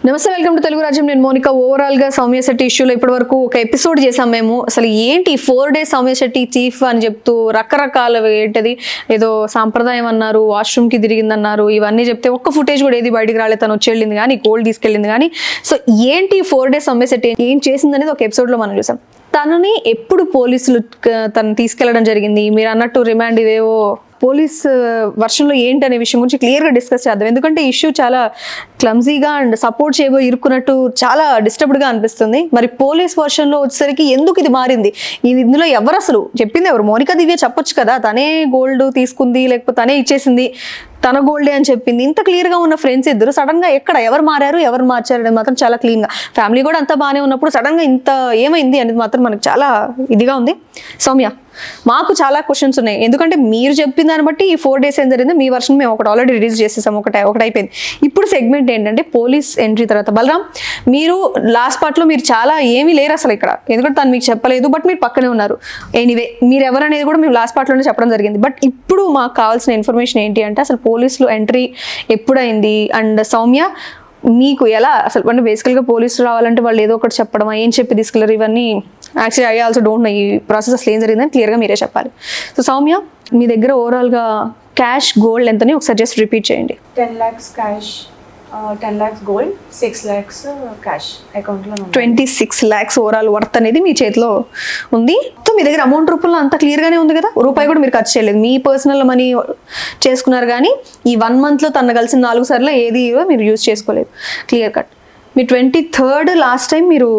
నమస్తే welcome to Telugu రాజ్యం నేను మోనిక ఓవరాల్ గా సౌమ్య శెట్టి ఇష్యూలో ఇప్పటి వరకు ఒక ఎపిసోడ్ చేసాం మేము అసలు ఏంటి four days Soumya Shetty chief అని చెప్తూ రకరకాల ఏంటది ఏదో సాంప్రదాయం అన్నారు వాష్రూమ్ కి తిరిగిందన్నారు ఇవన్నీ చెప్తే ఒక్క ఫుటేజ్ కూడా ఏది బయటికి రాలేదు తను వచ్చి వెళ్ళింది కానీ గోల్డ్ తీసుకెళ్ళింది కానీ సో ఏంటి ఫోర్ డేస్ సౌమ్య శెట్టి ఏం చేసింది అనేది ఒక ఎపిసోడ్ లో మనం చూసాం తనని ఎప్పుడు పోలీసులు క- తను తీసుకెళ్లడం జరిగింది మీరు అన్నట్టు రిమాండ్ ఇవేవో పోలీస్ వర్షన్లో ఏంటి అనే విషయం గురించి క్లియర్గా డిస్కస్ చేద్దాం ఎందుకంటే ఇష్యూ చాలా క్లమ్జీగా అండ్ సపోర్ట్ చేయబోయి ఇరుక్కున్నట్టు చాలా డిస్టర్బ్డ్గా అనిపిస్తుంది మరి పోలీస్ వర్షన్లో వచ్చేసరికి ఎందుకు ఇది మారింది ఇది ఇందులో ఎవరు అసలు చెప్పింది ఎవరు మోనికా దివ్య చెప్పొచ్చు కదా తనే గోల్డ్ తీసుకుంది లేకపోతే తనే ఇచ్చేసింది తన గోల్డే అని చెప్పింది ఇంత క్లియర్గా ఉన్న ఫ్రెండ్స్ ఇద్దరు సడన్గా ఎక్కడ ఎవరు మారారు ఎవరు మార్చారు అనేది మాత్రం చాలా క్లీన్గా ఫ్యామిలీ కూడా అంతా బాగానే ఉన్నప్పుడు సడన్గా ఇంత ఏమైంది అనేది మాత్రం మనకు చాలా ఇదిగా ఉంది సౌమ్య మాకు చాలా క్వశ్చన్స్ ఉన్నాయి ఎందుకంటే మీరు చెప్పిన దాన్ని బట్టి ఈ ఫోర్ డేస్ ఏం జరిగింది మీ వర్షన్ మేము ఒకటి ఆల్రెడీ రిలీజ్ చేసేసాం ఒకటి ఒకటి అయిపోయింది ఇప్పుడు సెగ్మెంట్ ఏంటంటే పోలీస్ ఎంట్రీ తర్వాత బలరాం మీరు లాస్ట్ పార్ట్లో మీరు చాలా ఏమీ లేరు అసలు ఇక్కడ ఎందుకంటే తను మీకు చెప్పలేదు బట్ మీరు పక్కనే ఉన్నారు ఎనీవే మీరు ఎవరనేది కూడా మేము లాస్ట్ పార్ట్లోనే చెప్పడం జరిగింది బట్ ఇప్పుడు మాకు కావాల్సిన ఇన్ఫర్మేషన్ ఏంటి అంటే అసలు పోలీసులు ఎంట్రీ ఎప్పుడైంది అండ్ సౌమ్య మీకు ఎలా అసలు అంటే బేసికల్గా పోలీసులు రావాలంటే వాళ్ళు ఏదో ఒకటి చెప్పడం ఏం చెప్పి తీసుకెళ్ళరు ఇవన్నీ actually I also don't know ఈ ప్రాసెస్ అసలు ఏం జరిగిందని క్లియర్గా మీరే చెప్పాలి సో సౌమ్య మీ దగ్గర ఓవరాల్గా క్యాష్ గోల్డ్ ఎంతని ఒకసారి జస్ట్ రిపీట్ చేయండి ten lakhs cash ten lakhs gold six lakhs cash అకౌంట్లో twenty six lakhs overall worth అనేది మీ చేతిలో ఉంది సో మీ దగ్గర అమౌంట్ రూపంలో అంత క్లియర్గానే ఉంది కదా రూపాయి కూడా మీరు ఖర్చు చేయలేదు మీ పర్సనల్ మనీ చేసుకున్నారు కానీ ఈ వన్ మంత్లో తన కలిసిన నాలుగు సార్లు ఏది మీరు యూజ్ చేసుకోలేదు క్లియర్ కట్ మీ ట్వంటీ థర్డ్ లాస్ట్ టైం మీరు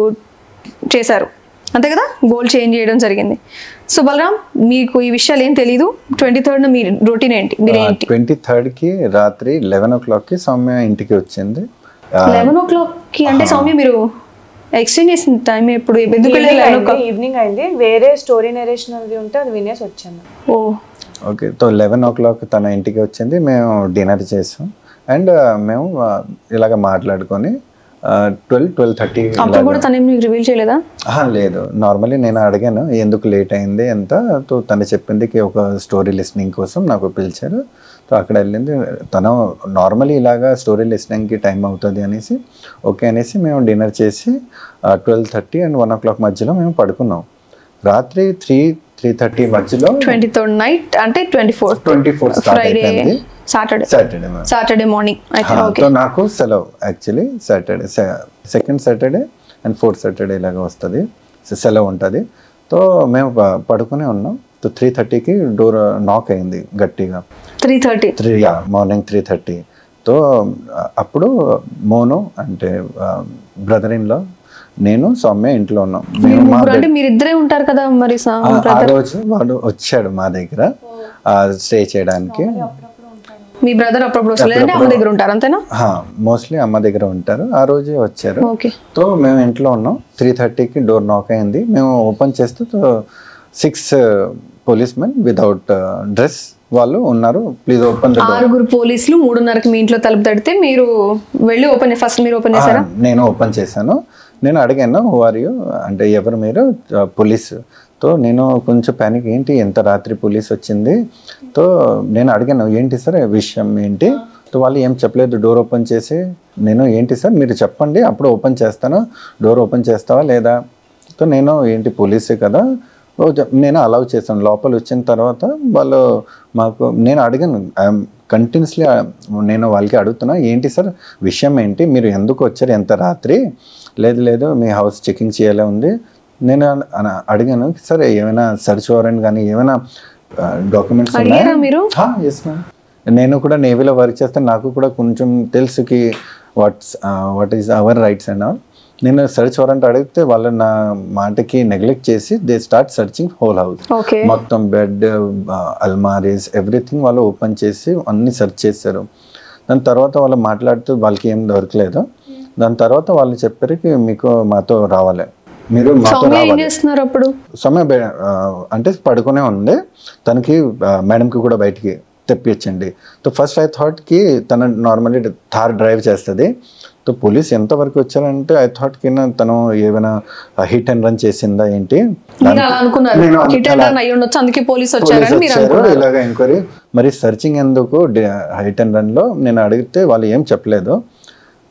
చేశారు అంతే కదా గోల్డ్ చేంజ్ చేయడం జరిగింది సో బలరాం మీకు ఈ విషయాలు ఏం తెలీదు ట్వంటీ థర్డ్ మీ రొటీన్ ఏంటి మీరు ఏంటి ట్వంటీ థర్డ్కి రాత్రి లెవెన్ ఓ క్లాక్కి సౌమ్య ఇంటికి వచ్చింది ఆ, లెవెన్ ఓ క్లాక్కి అంటే సౌమ్య మీరు ఎక్స్చేంజ్ చేసిన టైం ఎప్పుడు ఎందుకు లెవెన్ ఓ క్లాక్ ఈవినింగ్ అయింది వేరే స్టోరీ నెరేషన్ అది ఉంటే అది వినేసి వచ్చాను ఓ ఓకే తో లెవెన్ ఓ క్లాక్ తన ఇంటికి వచ్చింది మేము డిన్నర్ చేసాం అండ్ మేము ఆ, ఇలాగ మాట్లాడుకొని ట్వెల్వ్ ట్వెల్వ్ థర్టీ అప్పుడు కూడా తనేం మీకు రివీల్ చేయలేదా లేదు నార్మల్లీ నేను అడిగాను ఎందుకు లేట్ అయింది ఎంత తో తను చెప్పింది కి ఒక స్టోరీ లిస్నింగ్ కోసం నాకు పిలిచారు సో అక్కడ వెళ్ళింది తను నార్మల్లీ ఇలాగా స్టోరీ లిస్నింగ్కి టైం అవుతుంది అనేసి ఓకే అనేసి మేము డిన్నర్ చేసి twelve thirty and one o'clock మధ్యలో మేము పడుకున్నాం రాత్రి త్రీ త్రీ థర్టీ మధ్యలో ట్వంటీ థర్డ్ నైట్ అంటే twenty fourth twenty four start Friday అయిపోయింది సాటర్డే సాటర్డే సాటర్డే మార్నింగ్ అయితే ఓకే సో నాకు సెలవు actually Saturday second Saturday and fourth Saturday ఇలాగా వస్తుంది సో సెలవు ఉంటుంది సో మేము ప- పడుకునే ఉన్నాం సో త్రీ థర్టీకి డోర్ నాక్ అయింది గట్టిగా three thirty three morning three thirty so అప్పుడు మోను అంటే బ్రదర్ ఇన్లో నేను సౌమ్య ఇంట్లో ఉన్నాం మేము మా ముగ్గురు అంటే మీరిద్దరే ఉంటారు కదా మరి సా- ఆ ఆ రోజు వాడు వచ్చాడు మా దగ్గర స్టే చేయడానికి మీ బ్రదర్ అప్పుడప్పుడు వస్తలేదు అంటే అమ్మ దగ్గర ఉంటారు అంతేనా మోస్ట్లీ అమ్మ దగ్గర ఉంటారు ఆ రోజే వచ్చారు ఓకే సో మేము ఇంట్లో ఉన్నాం త్రీ థర్టీకి డోర్ నాక్ అయింది మేము ఓపెన్ చేస్తే six police men without dress వాళ్ళు ఉన్నారు ప్లీజ్ ఓపెన్ ద డోర్ ఆరుగురు పోలీసులు మూడున్నరకి మీ ఇంట్లో తలుపు తడితే మీరు వెళ్ళి ఓపెన్ ఫస్ట్ మీరు ఓపెన్ చేశారా నేను ఓపెన్ చేశాను నేను అడిగాను హూ ఆర్ యూ అంటే ఎవరు మీరు పోలీస్ తో నేను కొంచెం ప్యానిక్ ఏంటి ఎంత రాత్రి పోలీస్ వచ్చింది తో నేను అడిగాను ఏంటి సార్ విషయం ఏంటి సో వాళ్ళు ఏం చెప్పలేదు డోర్ ఓపెన్ చేసి నేను ఏంటి సార్ మీరు చెప్పండి అప్పుడు ఓపెన్ చేస్తాను డోర్ ఓపెన్ చేస్తావా లేదా సో నేను ఏంటి పోలీసే కదా ఓ జ- నేను అలౌ చేశాను లోపల వచ్చిన తర్వాత వాళ్ళు మాకు నేను అడిగాను కంటిన్యూస్లీ నేను వాళ్ళకి అడుగుతున్నా ఏంటి సార్ విషయం ఏంటి మీరు ఎందుకు వచ్చారు ఎంత రాత్రి లేదు లేదు మీ హౌస్ చెకింగ్ చేయాలి ఉంది నేను అన- అన- అడిగాను సార్ ఏమైనా సర్చ్ వారెంట్ కానీ ఏమైనా డాక్యుమెంట్స్ అడిగారా మీరు ఎస్ మ్యామ్ నేను కూడా నేవీలో వర్క్ చేస్తే నాకు కూడా కొంచెం తెలుసుకి what's what is our rights and all నేను సర్చ్ వారెంట్ అడిగితే వాళ్ళు నా మాటకి నెగ్లెక్ట్ చేసి they start searching whole house okay మొత్తం బెడ్ అల్మారీస్ ఎవ్రీథింగ్ వాళ్ళు ఓపెన్ చేసి అన్ని సెర్చ్ చేశారు దాని తర్వాత వాళ్ళు మాట్లాడుతూ వాళ్ళకి ఏం దొరకలేదు దాని తర్వాత వాళ్ళు చెప్పారు "కి మీకు మాతో రావాలి మీరు మాతో సౌమ్య ఏం రావాలి చేస్తున్నారు అప్పుడు సమయ అంటే పడుకునే ఉంది తనకి మేడంకి కూడా బయటికి తెప్పించండి సో ఫస్ట్ ఐ థాట్కి తన నార్మల్లీ థార్ డ్రైవ్ చేస్తుంది సో పోలీస్ ఎంతవరకు వచ్చారంటే ఐ థాట్ కింద తను ఏమైనా హిట్ అండ్ రన్ చేసిందా ఏంటి మీరు అలా అనుకున్నారు నేను హిట్ అండ్ రన్ అయ్యి ఉండొచ్చు అందుకే పోలీస్ వచ్చారని పోలీస్ మీరు వచ్చారు అనుకున్నారు ఇలాగ ఎంక్వైరీ మరి సర్చింగ్ ఎందుకు హైట్ అండ్ రన్ లో నేను అడిగితే వాళ్ళు ఏం చెప్పలేదు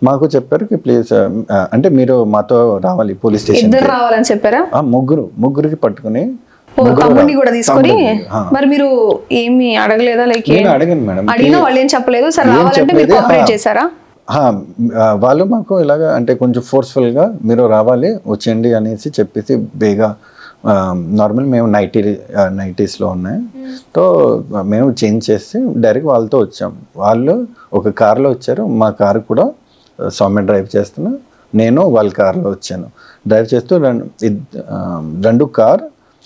మాకు చెప్పారు కి ప్లీజ్ అంటే మీరు మాతో రావాలి పోలీస్ స్టేషన్ ఇద్దరు రావాలని చెప్పారా ముగ్గురు ముగ్గురికి పట్టుకుని ఓ, ముగ్గురు తమ్ముడిని రా- కూడా తీసుకొని తమ్ముడిని, ఆ. మరి మీరు ఏమి అడగలేదా లైక్ నేను అడిగాను మేడం అడిగినా వాళ్ళు ఏం చెప్పలేదు సరే ఏం రావాలంటే మీరు చెప్పలేదు, కోఆపరేట్ ఆ. చేశారా ఆ, ఆ, వాళ్ళు మాకు ఇలాగ అంటే కొంచెం ఫోర్స్ఫుల్గా మీరు రావాలి వచ్చేయండి అనేసి చెప్పేసి బేగా నార్మల్ మేము నైటీ నైటీస్లో ఉన్నాయి సో మేము చేంజ్ చేసి డైరెక్ట్ వాళ్ళతో వచ్చాం వాళ్ళు ఒక కార్లో వచ్చారు మా కారు కూడా సౌమ్య డ్రైవ్ చేస్తున్నా నేను వాళ్ళ కార్లో వచ్చాను డ్రైవ్ చేస్తూ రెండు ఇద్- ఆ, రెండు కార్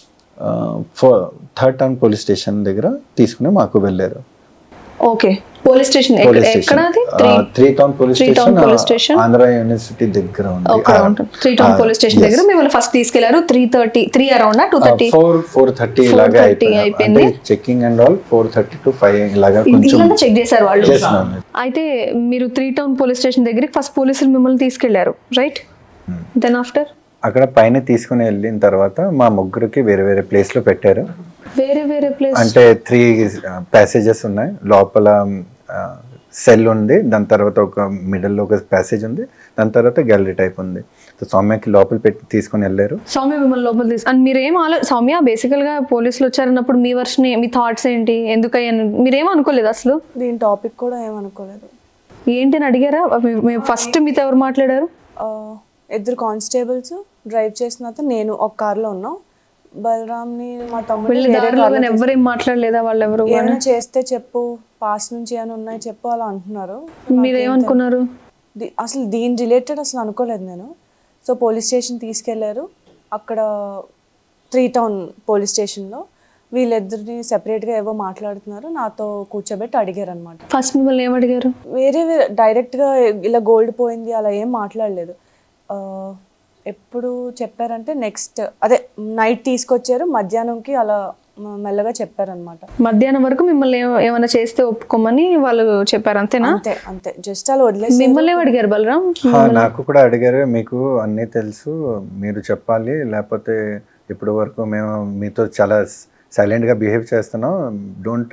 ఫో థర్డ్ టౌన్ పోలీస్ స్టేషన్ దగ్గర తీసుకుని మాకు వెళ్ళారు ఓకే పోలీస్ స్టేషన్ పోలీస్ ఎక్కడ అది station three town police Three Town station police station? Andhra university దగ్గర ఉంది అక్కడ ఉంటుంది త్రీ టౌన్ పోలీస్ స్టేషన్ దగ్గర మిమ్మల్ని ఫస్ట్ తీసుకెళ్లారు three thirty three around two thirty four four thirty 4:30 ఇలాగా అయిపోయింది అయిపోయింది. అంటే checking and all four thirty to five ఇలాగా కొంచెం ఇల్లంతా చెక్ చేశారు వాళ్ళు చేసినాం అయితే మీరు త్రీ టౌన్ పోలీస్ స్టేషన్ దగ్గరికి ఫస్ట్ పోలీసులు మిమ్మల్ని తీసుకెళ్లారు రైట్ దెన్ ఆఫ్టర్ అక్కడ పైన తీసుకుని వెళ్ళిన తర్వాత మా ముగ్గురికి వేరే వేరే ప్లేస్ లో పెట్టారు వేరే వేరే ప్లేస్ అంటే త్రీ ప్యాసేజెస్ ఉన్నాయి లోపల సెల్ ఉంది దాని తర్వాత ఒక మిడిల్లో ఒక ప్యాసేజ్ ఉంది దాని తర్వాత గ్యాలరీ టైప్ ఉంది సో సౌమ్యకి లోపల పెట్టి తీసుకుని వెళ్ళారు సౌమ్య మిమ్మల్ని లోపల తీసు అండ్ మీరేం ఆలో సౌమ్య బేసికల్ గా పోలీసులు వచ్చారన్నప్పుడు మీ వర్షన్ మీ థాట్స్ ఏంటి ఎందుకయ్యాను మీరేం అనుకోలేదు అసలు దీని టాపిక్ కూడా ఏమనుకోలేదు ఏంటి అని అడిగారా ఫస్ట్ మీతో ఎవరు మాట్లాడారు ఆ, ఇద్దరు కానిస్టేబుల్స్ డ్రైవ్ చేసిన అతను నేను ఒక కార్లో ఉన్నాం బలరామ్ని మా తమ్ముడు వెళ్ళి వేరే దారిలో కార్లో కానీ ఎవరేం మాట్లాడలేదా వాళ్ళు ఎవరు ఏమైనా చేస్తే చెప్పు పాస్ నుంచి ఏమైనా ఉన్నాయి చెప్పు అలా అంటున్నారు మీరేమనుకున్నారు ది- అసలు దీని రిలేటెడ్ అసలు అనుకోలేదు నేను సో పోలీస్ స్టేషన్ తీసుకెళ్లారు అక్కడ త్రీ టౌన్ పోలీస్ స్టేషన్లో వీళ్ళిద్దరిని సెపరేట్గా ఏవో మాట్లాడుతున్నారు నాతో కూర్చోబెట్టి అడిగారు అనమాట ఫస్ట్ మిమ్మల్ని ఏం అడిగారు వేరే వేరే డైరెక్ట్గా ఇలా గోల్డ్ పోయింది అలా ఏం మాట్లాడలేదు ఆ, ఎప్పుడు చెప్పారంటే నెక్స్ట్ అదే నైట్ తీసుకొచ్చారు మధ్యాహ్నంకి అలా మ- మెల్లగా చెప్పారనమాట మధ్యాహ్నం వరకు మిమ్మల్ని ఏమ- ఏమైనా చేస్తే ఒప్పుకోమని వాళ్ళు చెప్పారు అంతేనా అంతే అంతే జస్ట్ అలా వదిలేసి మిమ్మల్ని ఏం అడిగారు బలరాం హా, నాకు కూడా అడిగారు మీకు అన్నీ తెలుసు మీరు చెప్పాలి లేకపోతే ఇప్పటి వరకు మేము మీతో చాలా సైలెంట్గా బిహేవ్ చేస్తున్నాం don't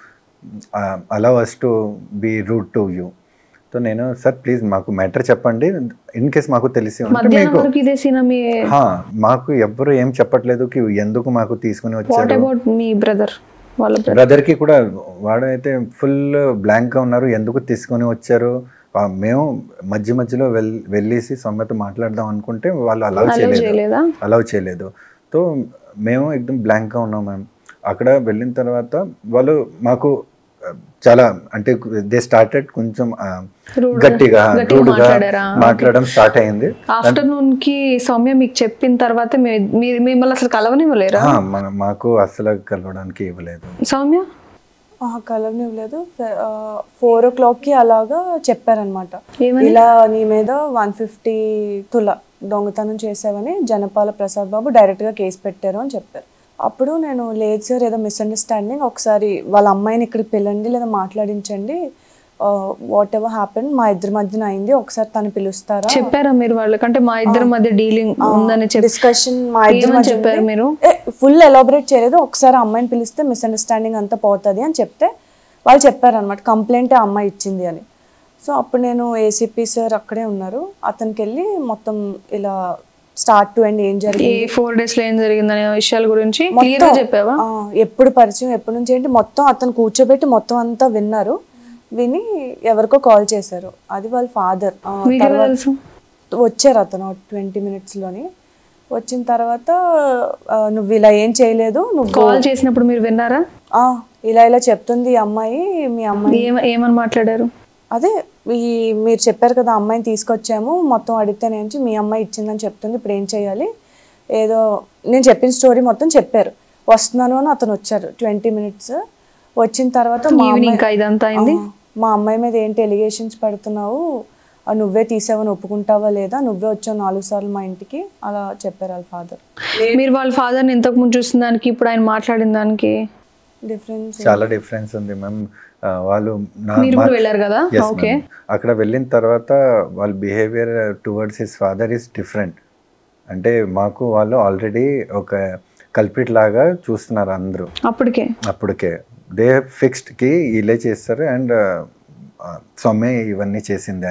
allow us to be rude to you so నేను సార్ ప్లీజ్ మాకు మ్యాటర్ చెప్పండి ఇన్ కేస్ మాకు తెలిసి ఉంటే మధ్యాహ్నం మీకు వరకు ఇదే సీనా మీ హా, మాకు ఎవ్వరు ఏం చెప్పట్లేదు కి ఎందుకు మాకు తీసుకుని వాట్ వచ్చారు అబౌట్ మీ బ్రదర్ వాళ్ళ బ్రదర్ బ్రదర్ కి కూడా వాడైతే ఫుల్ బ్లాంక్ గా ఉన్నారు ఎందుకు తీసుకొని వచ్చారు ఆ, మేము మధ్య మధ్యలో వెల్ వెళ్ళేసి సొమ్మతో మాట్లాడదాం అనుకుంటే వాళ్ళు అలౌ అలౌ చేయలేదు చేయలేదా అలౌ చేయలేదు సో మేము ఎక్దమ్ బ్లాంక్ గా ఉన్నాం మ్యామ్ అక్కడ వెళ్ళిన తర్వాత వాళ్ళు మాకు ఆ, చాలా అంటే దే స్టార్టెడ్ కొంచెం ఆ, Rude- గట్టిగా గట్టిగా రూడ్గా మాట్లాడారా? మాట్లాడడం స్టార్ట్ అయింది ఆఫ్టర్నూన్ కి సౌమ్య మీకు చెప్పిన తర్వాత మీ- మీరు మిమ్మల్ని అసలు కలవనివ్వలేరా ఆ, మన- మాకు అసలు కలవడానికి ఇవ్వలేదు సౌమ్య కలర్ ఇవ్వలేదు ఫోర్ ఓ క్లాక్కి అలాగా చెప్పారనమాట ఏమని? ఇలా నీ మీద వన్ ఫిఫ్టీ తుల దొంగతనం చేసావని జనపాల ప్రసాద్ బాబు డైరెక్ట్గా కేసు పెట్టారు అని చెప్పారు అప్పుడు నేను లేదు సార్ ఏదో మిస్అండర్స్టాండింగ్ ఒకసారి వాళ్ళ అమ్మాయిని ఇక్కడికి పిలండి లేదా మాట్లాడించండి వాట్ ఎవర్ హ్యాపెన్ మా ఇద్దరి మధ్యన అయింది ఒకసారి తను పిలుస్తారా చెప్పారా మీరు వాళ్ళకి అంటే మా ఇద్దరి మధ్య డీలింగ్ ఉందని చెప్పి డిస్కషన్ మా ఇద్దరి ఏమని మధ్య చెప్పారు మీరు ఫుల్ ఎలాబరేట్ చేయలేదు ఒకసారి అమ్మాయిని పిలిస్తే మిస్అండర్స్టాండింగ్ అంతా పోతుంది అని చెప్తే వాళ్ళు చెప్పారనమాట కంప్లైంట్ ఆ అమ్మాయి ఇచ్చింది అని సో అప్పుడు నేను ఏసీపీ సార్ అక్కడే ఉన్నారు అతనికి వెళ్ళి మొత్తం ఇలా స్టార్ట్ టు ఎండ్ ఏం ఈ జరిగింది ఫోర్ డేస్ లో ఏం జరిగిందనే విషయాల గురించి క్లియర్ గా చెప్పావా ఆ, ఎప్పుడు పరిచయం ఎప్పటి నుంచి ఏంటి మొత్తం అతను కూర్చోబెట్టి మొత్తం అంతా విన్నారు విని ఎవరికో కాల్ చేశారు అది వాళ్ళ ఫాదర్ మీకెలా తెలుసు వచ్చారు అతను ట్వంటీ మినిట్స్లోని వచ్చిన తర్వాత ఆ, నువ్వు ఇలా ఏం చేయలేదు నువ్వు కాల్ చేసినప్పుడు మీరు విన్నారా ఆ, ఇలా ఇలా చెప్తుంది ఈ అమ్మాయి మీ అమ్మాయి ఏమ ఏమని మాట్లాడారు అదే ఈ మీరు చెప్పారు కదా అమ్మాయిని తీసుకొచ్చాము మొత్తం అడిగితే నుంచి మీ అమ్మాయి ఇచ్చిందని చెప్తుంది ఇప్పుడు ఏం చేయాలి ఏదో నేను చెప్పిన స్టోరీ మొత్తం చెప్పారు వస్తున్నాను అని అతను వచ్చారు ట్వంటీ మినిట్స్ వచ్చిన తర్వాత మా ఈవినింగ్ అమ్మాయి ఇదంతా అయింది ఆ, మా అమ్మాయి మీద ఏంటి ఎలిగేషన్స్ పెడుతున్నావు ఆ, నువ్వే తీసావని ఒప్పుకుంటావా లేదా నువ్వే వచ్చావు నాలుగు సార్లు మా ఇంటికి అలా చెప్పారు వాళ్ళ ఫాదర్ మీరు వాళ్ళ ఫాదర్ ని ఇంతకు ముందు చూసిన దానికి ఇప్పుడు ఆయన మాట్లాడిన దానికి డిఫరెన్స్ చాలా డిఫరెన్స్ ఉంది మ్యామ్ వాళ్ళు నా- మీరు మా- కూడా వెళ్ళారు కదా Yes, ఓకే ma'am. అక్కడ వెళ్ళిన తర్వాత వాళ్ళ behaviour towards his father is different అంటే మాకు వాళ్ళు ఆల్రెడీ ఒక కల్పిట్ లాగా చూస్తున్నారు అందరూ అప్పటికే అప్పటికే దే ఫిక్స్డ్ కి వీళ్ళే చేస్తారు అండ్ సొమ్మే ఇవన్నీ చేసింది అని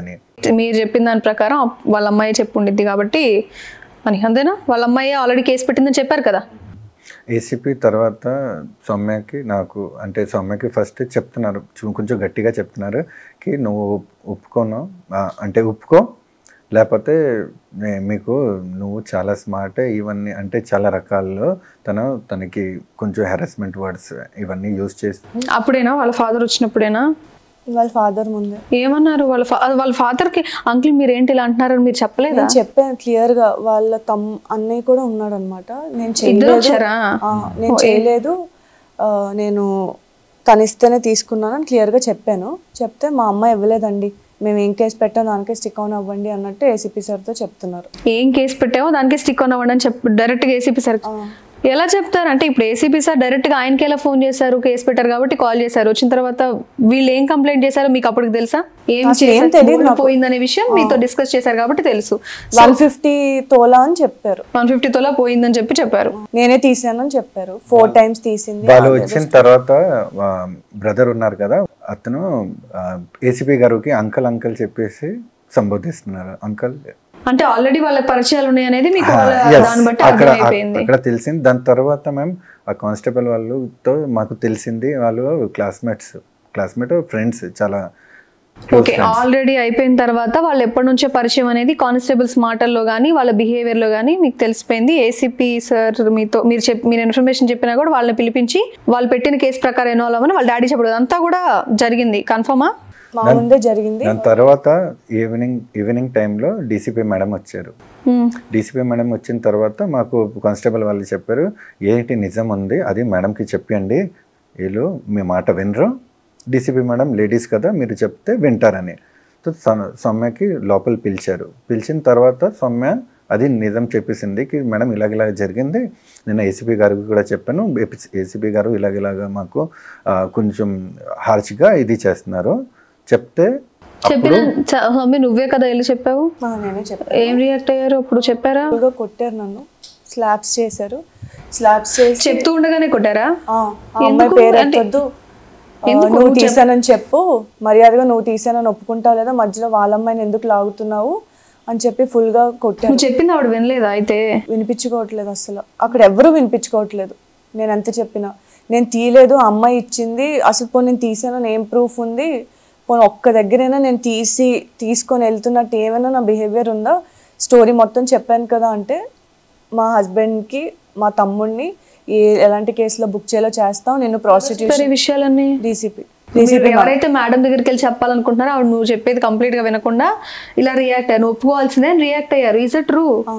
మీరు చెప్పిన దాని ప్రకారం వాళ్ళ అమ్మాయి చెప్పు ఉండిద్ది కాబట్టి అని అంతేనా వాళ్ళ అమ్మాయి ఆల్రెడీ కేసు పెట్టిందని చెప్పారు కదా ఏసీపీ తర్వాత సౌమ్యకి నాకు అంటే సౌమ్యకి ఫస్ట్ చెప్తున్నారు చు- కొంచెం గట్టిగా చెప్తున్నారు కి నువ్వు ఒప్- ఒప్పుకోను ఆ, అంటే ఒప్పుకో లేకపోతే నే- మీకు నువ్వు చాలా స్మార్ట్ ఇవన్నీ అంటే చాలా రకాల్లో తను తనకి కొంచెం హెరాస్మెంట్ వర్డ్స్ ఇవన్నీ యూజ్ చేసి అప్పుడేనా వాళ్ళ ఫాదర్ వచ్చినప్పుడేనా వాళ్ళ ఫాదర్ ముందే ఏమన్నారు వాళ్ళ ఫా వాళ్ళ ఫాదర్కి అంకుల్ మీరు ఏంటి ఇలా అంటున్నారని మీరు చెప్పలేదా నేను చెప్పాను క్లియర్ గా వాళ్ళ తమ్ అన్నయ్య కూడా ఉన్నాడు అనమాట నేను ఇద్దరు చేయలేదు వచ్చారా ఆ, నేను చేయలేదు ఆ, నేను తను ఇస్తేనే తీసుకున్నాను అని క్లియర్ గా చెప్పాను చెప్తే మా అమ్మ ఇవ్వలేదండి మేము ఏం కేసు పెట్టాం దానికే స్టిక్ ఆన్ అవ్వండి అన్నట్టు ఏసీపీ సార్తో చెప్తున్నారు ఏం కేసు పెట్టావో దానికి స్టిక్ ఆన్ అవ్వండి అని చెప్పు డైరెక్ట్గా ఏసీపీ సార్ ఎలా చెప్తారు అంటే ఇప్పుడు ఏసీపీ సార్ డైరెక్ట్గా ఆయనకి ఎలా ఫోన్ చేశారు కేసు పెట్టారు కాబట్టి కాల్ చేశారు వచ్చిన తర్వాత వీళ్ళు ఏం కంప్లైంట్ చేశారో మీకు అప్పటికి తెలుసా ఏం అసలు ఏం చేశారు తెలీదు గోల్డ్ నాకు. పోయిందనే విషయం మీతో డిస్కస్ చేశారు కాబట్టి తెలుసు వన్ ఫిఫ్టీ తోలా అని చెప్పారు వన్ ఫిఫ్టీ తోలా పోయిందని చెప్పి చెప్పారు నేనే తీసానని చెప్పారు ఫోర్ టైమ్స్ తీసింది వాళ్ళు వచ్చిన తర్వాత బ్రదర్ ఉన్నారు కదా అతను ఏసీపీ గారికి అంకల్ అంకల్ చెప్పేసి సంబోధిస్తున్నారు అంకల్ అంటే ఆల్రెడీ వాళ్ళ పరిచయాలు ఉన్నాయి అనేది మీకు వాళ్ళ Yes. దాన్ని బట్టి అక్కడ అర్థమైపోయింది అక్కడ తెలిసింది దాని తర్వాత మేము ఆ కానిస్టేబుల్ వాళ్ళతో మాకు తెలిసింది వాళ్ళు క్లాస్మేట్స్ క్లాస్మేట్ ఫ్రెండ్స్ చాలా ఓకే ఆల్రెడీ అయిపోయిన తర్వాత వాళ్ళు ఎప్పటి నుంచో పరిచయం అనేది కానిస్టేబుల్స్ మాటల్లో కానీ వాళ్ళ behaviour లో కానీ మీకు తెలిసిపోయింది ఏసీపీ సార్ మీతో మీరు చెప్ మీరు ఇన్ఫర్మేషన్ చెప్పినా కూడా వాళ్ళని పిలిపించి వాళ్ళు పెట్టిన కేసు ప్రకారం ఇన్వాల్వ్ అవ్వని వాళ్ళ డాడీ చెప్పడం అంతా కూడా జరిగింది కన్ఫర్మా మా ముందే జరిగింది దాని తర్వాత ఈవినింగ్ ఈవినింగ్ టైంలో డీసీపీ మేడం వచ్చారు డీసీపీ మేడం వచ్చిన తర్వాత మాకు కానిస్టేబుల్ వాళ్ళు చెప్పారు ఏంటి నిజం ఉంది అది మేడంకి చెప్పండి వీళ్ళు మీ మాట వినరు డీసీపీ మేడం లేడీస్ కదా మీరు చెప్తే వింటారని సో సౌ- సౌమ్యకి లోపల పిలిచారు పిలిచిన తర్వాత సౌమ్య అది నిజం చెప్పేసింది కి మేడం ఇలాగ ఇలాగ జరిగింది నేను ఏసీపీ గారికి కూడా చెప్పాను ఏసీపీ గారు ఇలాగ ఇలాగ మాకు ఆ, కొంచెం హార్ష్గా ఇది చేస్తున్నారు చెప్తే చెప్పిన చ- స్వామి నువ్వే కదా వెళ్ళి చెప్పావు ఆ, నేనే చెప్పాను ఏం రియాక్ట్ అయ్యారు అప్పుడు చెప్పారా ఫుల్గా కొట్టారు నన్ను స్లాబ్స్ చేశారు స్లాబ్స్ చేసి చెప్తూ ఉండగానే కొట్టారా ఆ, ఆ అమ్మాయి పేరు ఎత్తొద్దు ఆ, నువ్వు తీసానని చెప్పు మర్యాదగా నువ్వు తీసానని ఒప్పుకుంటావు లేదా మధ్యలో వాళ్ళ అమ్మాయిని ఎందుకు లాగుతున్నావు అని చెప్పి full గా కొట్టారు నువ్వు చెప్పింది ఆవిడ వినలేదా అయితే వినిపించుకోవట్లేదు అసలు అక్కడ ఎవ్వరూ వినిపించుకోవట్లేదు నేను ఎంత చెప్పినా నేను తీయలేదు ఆ అమ్మాయి ఇచ్చింది అసలు పోనీ నేను తీసానని ఏం ప్రూఫ్ ఉంది పోనీ ఒక్క దగ్గరైనా నేను తీసి తీసుకొని వెళ్తున్నట్టు ఏమైనా నా బిహేవియర్ ఉందా స్టోరీ మొత్తం చెప్పాను కదా అంటే మా హస్బెండ్కి మా తమ్ముడిని ఏ ఎలాంటి కేసులో బుక్ చేయాలో చేస్తాం నేను ప్రాస్టిట్యూషన్ ఈ విషయాలన్నీ డీసీపీ మీరు ఎవరైతే మేడం దగ్గరికి వెళ్ళి చెప్పాలనుకుంటున్నారో ఆవిడ నువ్వు చెప్పేది కంప్లీట్ గా వినకుండా ఇలా రియాక్ట్ అయ్యారు నువ్వు ఒప్పుకోవాల్సిందే రియాక్ట్ అయ్యారు ఈజ్ ఇట్ ట్రూ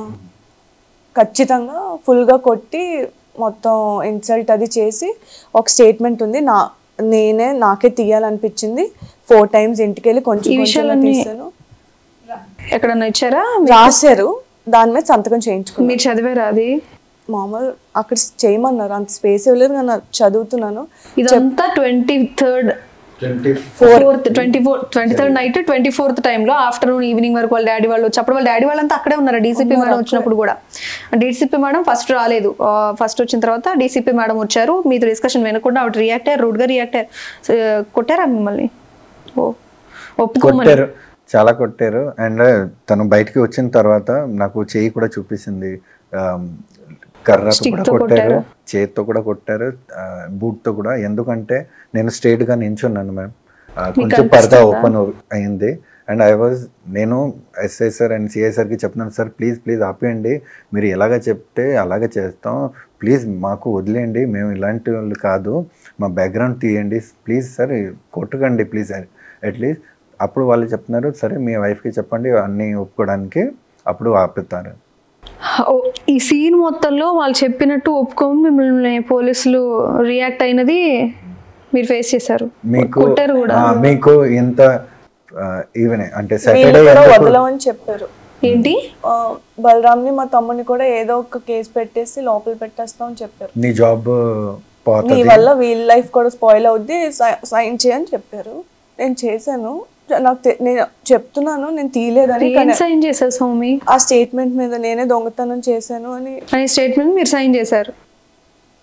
ఖచ్చితంగా ఫుల్గా కొట్టి మొత్తం ఇన్సల్ట్ అది చేసి ఒక స్టేట్మెంట్ ఉంది నా నేనే నాకే తీయాలనిపించింది ఫోర్ టైమ్స్ ఇంటికి వెళ్ళి కొంచెం కొంచెం విషయాలన్నీ- తీసాను ఎక్కడన్నా ఇచ్చారా రాశారు దాని మీద సంతకం చేయించుకున్నాను మీరు చదివారా అది మామూలు అక్కడ చేయమన్నారు అంత స్పేస్ ఇవ్వలేదు కానీ నాకు చదువుతున్నాను ఇదంతా twenty third fourth twenty four twenty third night twenty fourth టైంలో ఆఫ్టర్నూన్ ఈవినింగ్ వరకు వాళ్ళ డాడీ వాళ్ళు వచ్చి అప్పుడు వాళ్ళ డాడీ వాళ్ళంతా అక్కడే ఉన్నారు డీసీపీ మేడం వచ్చినప్పుడు కూడా డీసీపీ మేడం ఫస్ట్ రాలేదు ఫస్ట్ వచ్చిన తర్వాత డీసీపీ మేడం వచ్చారు మీతో డిస్కషన్ వినకుండా ఆవిడ రియాక్ట్ అయ్యారు రూడ్గా రియాక్ట్ అయ్యారు So, కొట్టారా మిమ్మల్ని ఓ ఒప్పుకోమని కొట్టారు చాలా కొట్టారు అండ్ తను బయటికి వచ్చిన తర్వాత నాకు చేయి కూడా చూపిస్తుంది ఆ, కర్రతో కూడా కొట్టారు చేతితో కూడా కొట్టారు ఆ, బూట్తో కూడా ఎందుకంటే నేను straight గా నించున్నాను మ్యామ్ కొంచెం పరదా ఓపెన్ అయింది అండ్ ఐ వాజ్ నేను ఎస్ఐ సార్ అండ్ సిఐ సార్కి చెప్తున్నాను సార్ ప్లీజ్ ప్లీజ్ ఆపేయండి మీరు ఎలాగ చెప్తే అలాగే చేస్తాం ప్లీజ్ మాకు వదిలేయండి మేము ఇలాంటి వాళ్ళు కాదు మా బ్యాక్గ్రౌండ్ తీయండి ప్లీజ్ సార్ కొట్టకండి ప్లీజ్ అట్లీస్ట్ అప్పుడు వాళ్ళు చెప్తున్నారు సరే మీ వైఫ్కి చెప్పండి అన్నీ ఒప్పుకోవడానికి అప్పుడు ఆపుతారు ఓ, ఈ సీన్ మొత్తంలో వాళ్ళు చెప్పినట్టు ఒప్పుకోని మిమ్మల్ని పోలీసులు రియాక్ట్ అయినది మీరు ఫేస్ చేశారు మీకు కొట్టారు కూడా ఆ, మీకు ఇంత ఈవెన్ అంటే వీళ్ళు సాటర్డే కూడా వదలమని చెప్పారు ఏంటి ఆ, బలరామ్ని మా తమ్ముడిని కూడా ఏదో ఒక కేసు పెట్టేసి లోపల పెట్టేస్తామని చెప్పారు నీ జాబ్ నీ పోతుంది వల్ల వీళ్ళ లైఫ్ కూడా స్పాయిల్ అవుద్ది సై- సైన్ చేయని చెప్పారు నేను చేశాను నాకు తె- నేను చెప్తున్నాను నేను తీయలేదని ఏం సైన్ చేశారు స్వామి ఆ స్టేట్మెంట్ మీద నేనే దొంగతనం చేశాను అని అనే స్టేట్మెంట్ మీరు సైన్ చేశారు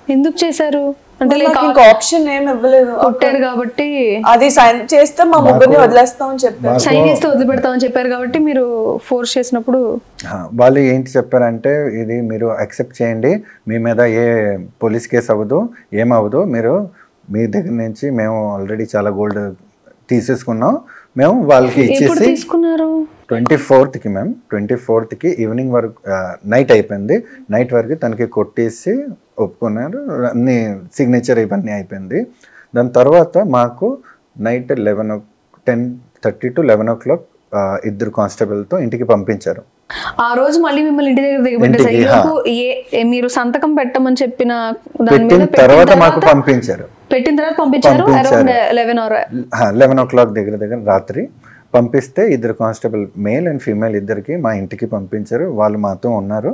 ఎందుకు చేశారు అంటే నాకు లైక్ ఇంకా ఆప్షన్ ఏం ఇవ్వలేదు కొట్టారు కాబట్టి అది సైన్ చేస్తే మా ముగ్గురిని వదిలేస్తామని చెప్పారు సైన్ చేస్తే వదిలిపెడతామని చెప్పారు కాబట్టి మీరు ఫోర్స్ చేసినప్పుడు ఆ, వాళ్ళు ఏంటి చెప్పారంటే ఇది మీరు యాక్సెప్ట్ చేయండి మీ మీద ఏ పోలీస్ కేసు అవ్వదు ఏమవ్వదు మీరు మీ దగ్గర నుంచి మేము ఆల్రెడీ చాలా గోల్డ్ తీసేసుకున్నాం మేము వాళ్ళకి ఎప్పుడు ఇచ్చేసి తీసుకున్నారు ట్వంటీ ఫోర్త్కి మ్యామ్ ట్వంటీ ఫోర్త్కి ఈవినింగ్ వరకు నైట్ అయిపోయింది నైట్ వరకు తనకి కొట్టేసి ఒప్పుకున్నారు అన్ని సిగ్నేచర్ ఇవన్నీ అయిపోయింది దాని తర్వాత మాకు night eleven ten thirty to eleven o'clock ఇద్దరు కానిస్టేబుల్తో ఇంటికి పంపించారు ఆ రోజు మళ్ళీ మిమ్మల్ని ఇంటి దగ్గర దిగబెట్టేసారు ఇంటికి, ఈలోపు ఏ ఏ- మీరు సంతకం పెట్టమని చెప్పిన దాని మీద పెట్టిన పెట్టిన తర్వాత మాకు తర్వాత పంపించారు పెట్టిన తర్వాత పంపించారు పంపించారు. Around eleven hour eleven o'clock దగ్గర దగ్గర రాత్రి పంపిస్తే ఇద్దరు కానిస్టేబుల్ మేల్ అండ్ ఫీమేల్ ఇద్దరికి మా ఇంటికి పంపించారు వాళ్ళు మాతో ఉన్నారు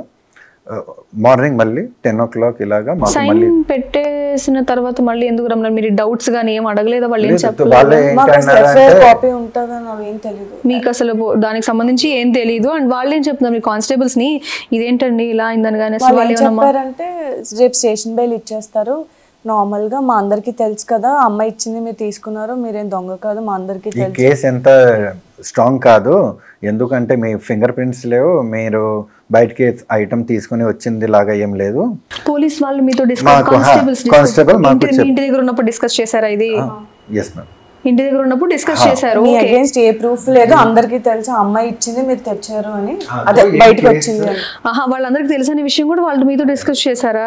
మార్నింగ్ మళ్ళీ టెన్ ఓ క్లాక్ ఇలాగా మాకు సైన్ మళ్ళీ పెట్టేసిన తర్వాత మళ్ళీ ఎందుకు రమ్మన్నారు మీరు డౌట్స్ గానీ ఏం అడగలేదా వాళ్ళు ఏం లేదు, చెప్పలేదు వాళ్ళే మాకు అసలు ఏంటన్నారంటే ఎఫ్ఐఆర్ కాపీ ఉంటుందని అవేం తెలియదు మీకు అసలు బో- దానికి సంబంధించి ఏం తెలియదు అండ్ వాళ్ళు ఏం చెప్తున్నారు మీ కానిస్టేబుల్స్ ని ఇదేంటండి ఇలా అయిందని కానీ అసలు వాళ్ళు వాళ్ళు ఏం ఏమన్నా చెప్పారంటే రేపు స్టేషన్ బెయిల్ ఇచ్చేస్తారు నార్మల్ గా మా అందరికి తెలుసు కదా అమ్మాయి ఇచ్చింది మీరు తీసుకున్నారు మీరేం దొంగ కాదు మా అందరికి ఈ తెలుసు కేసు ఎంత స్ట్రాంగ్ కాదు ఎందుకంటే మీ ఫింగర్ ప్రింట్స్ లేవు మీరు బయటకి ఐటమ్ తీసుకుని వచ్చింది లాగా ఏం లేదు పోలీస్ వాళ్ళు మీతో డిస్కస్ మాకు, హా, కానిస్టేబుల్స్ కానిస్టేబుల్ మాకు ఇంటి ఇంటి దగ్గర ఉన్నప్పుడు డిస్కస్ చేశారా ఇది ఎస్ మ్యామ్ ఇంటి దగ్గర ఉన్నప్పుడు డిస్కస్ చేశారు మీ ఓకే అగేన్స్ట్ ఏ ప్రూఫ్ లేదు అందరికి తెలుసు ఆ అమ్మాయి ఇచ్చింది మీరు తెచ్చారు అని అదే బయటకు వచ్చింది అని ఆహా వాళ్ళందరికీ తెలిసిన విషయం కూడా వాళ్ళు మీతో డిస్కస్ చేశారా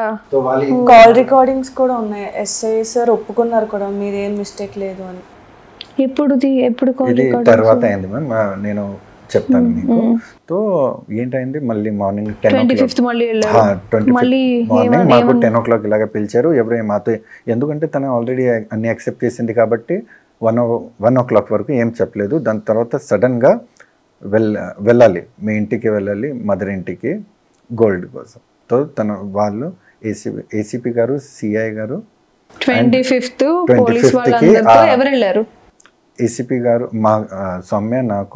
కాల్ రికార్డింగ్స్ కూడా ఉన్నాయి ఎస్ఐ సార్ ఒప్పుకున్నారు కూడా మీరేం మిస్టేక్ లేదు అని ఎప్పుడుది ఎప్పుడు కాల్ ఇది తర్వాత అయింది మ్యామ్ నేను చెప్తాను మీకు సో ఏంటైంది మళ్ళీ morning ten o twenty clock fifth మళ్ళీ వెళ్ళారు ట్వంటీ మళ్ళీ మార్నింగ్ మాకు టెన్ ఓ క్లాక్ ఇలాగ పిలిచారు ఎవరు ఏం మాతో ఎందుకంటే తను ఆల్రెడీ అన్ని యాక్సెప్ట్ చేసింది కాబట్టి one o one o'clock వరకు ఏం చెప్పలేదు దాని తర్వాత సడన్గా వెల్ వెళ్ళాలి మీ ఇంటికి వెళ్ళాలి మదర్ ఇంటికి గోల్డ్ కోసం సో తన వాళ్ళు ఏసీపీ ఏసీపీ గారు సిఐ గారు ట్వంటీ ఫిఫ్త్ 25th పోలీస్ కి, వాళ్ళందరితో ఆ, ఎవరు వెళ్ళారు ఏసీపీ గారు మా ఆ, సౌమ్య నాకు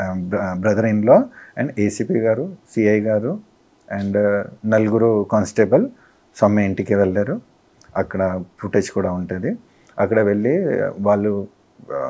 బ్రదర్ ఇన్లో అండ్ ఏసీపీ గారు సిఐ గారు అండ్ నలుగురు కానిస్టేబుల్ సౌమ్య ఇంటికి వెళ్ళారు అక్కడ ఫుటేజ్ కూడా ఉంటుంది అక్కడ వెళ్ళి వాళ్ళు ఆ,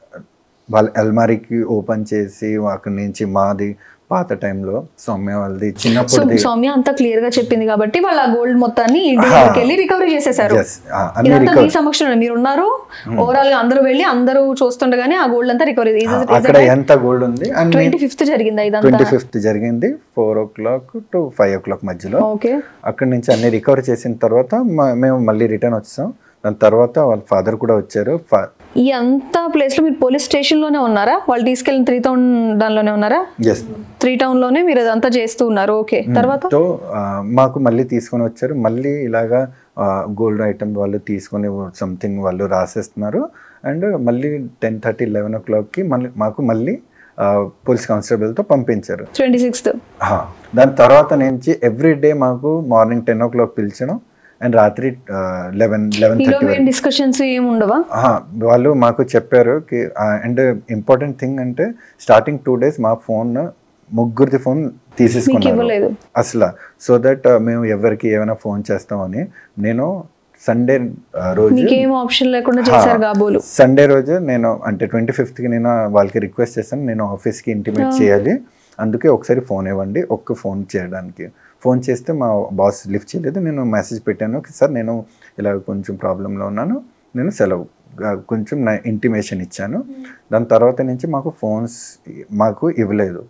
వాళ్ళ అల్మారీకి ఓపెన్ చేసి అక్కడి నుంచి మాది పాత టైంలో సౌమ్య వాళ్ళది సో చిన్నప్పుడు సౌమ్య అంతా క్లియర్ గా చెప్పింది కాబట్టి వాళ్ళ ఆ గోల్డ్ మొత్తాన్ని ఇంటి దగ్గరికి వెళ్ళి రికవరీ చేసేసారు Yes, ఆ, అన్ని ఇదంతా మీ సమక్షంలో మీరు ఉన్నారు ఓవరాల్ గా అందరూ వెళ్ళి అందరూ చూస్తుండగానే ఆ గోల్డ్ అంతా రికవరీ అక్కడ ఎంత గోల్డ్ ఉంది అండ్ ట్వంటీ ఫిఫ్త్ జరిగిందా ఇదంతా ట్వంటీ ఫిఫ్త్ జరిగింది four o'clock to five o'clock మధ్యలో ఓకే అక్కడి నుంచి అన్ని రికవర్ చేసిన తర్వాత మ- మేము మళ్ళీ రిటర్న్ వచ్చాం దాని తర్వాత వాళ్ళ ఫాదర్ కూడా వచ్చారు ఫా- ఈ అంతా ప్లేస్ లో మీరు పోలీస్ స్టేషన్ లోనే ఉన్నారా వాళ్ళు తీసుకెళ్ళిన త్రీ టౌన్ దానిలోనే ఉన్నారా ఎస్ త్రీ టౌన్ లోనే మీరు అదంతా చేస్తూ ఉన్నారు ఓకే తర్వాత సో ఆ, మాకు మళ్ళీ తీసుకొని వచ్చారు మళ్ళీ ఇలాగా గోల్డ్ ఐటమ్ వాళ్ళు తీసుకొని సంథింగ్ వాళ్ళు రాసేస్తున్నారు అండ్ మళ్ళీ టెన్ థర్టీ లెవెన్ ఓ క్లాక్కి మళ్ళీ మాకు మళ్ళీ పోలీస్ కానిస్టేబుల్తో పంపించారు ట్వంటీ సిక్స్త్ హా. దాని తర్వాత నుంచి ఎవ్రీ డే మాకు మార్నింగ్ టెన్ ఓ క్లాక్ పిలిచడం అండ్ రాత్రి లెవెన్ లెవెన్ ఈలో థర్టీ ఏం డిస్కషన్స్ ఏం ఉండవా ఆహా, వాళ్ళు మాకు చెప్పారు కి అండ్ ఇంపార్టెంట్ థింగ్ అంటే స్టార్టింగ్ టూ డేస్ మా ఫోన్ ముగ్గురిది ఫోన్ తీసేసుకున్నారు ఇవ్వలేదు. అసలు సో దట్ మేము ఎవరికి ఏమైనా ఫోన్ చేస్తామని నేను సండే రోజు మీకేం ఆప్షన్ లేకుండా చేశారు కాబోలు సండే రోజు నేను అంటే ట్వంటీ ఫిఫ్త్కి నేను వాళ్ళకి రిక్వెస్ట్ చేశాను నేను ఆఫీస్కి ఇంటిమేట్ చేయాలి అందుకే ఒకసారి ఫోన్ ఇవ్వండి ఒక్క ఫోన్ చేయడానికి ఫోన్ చేస్తే మా బాస్ లిఫ్ట్ చేయలేదు నేను మెసేజ్ పెట్టాను సార్ నేను ఇలా కొంచెం ప్రాబ్లంలో ఉన్నాను నేను సెలవు ఆ, కొంచెం నా ఇంటిమేషన్ ఇచ్చాను దాని తర్వాత నుంచి మాకు ఫోన్స్ మాకు ఇవ్వలేదు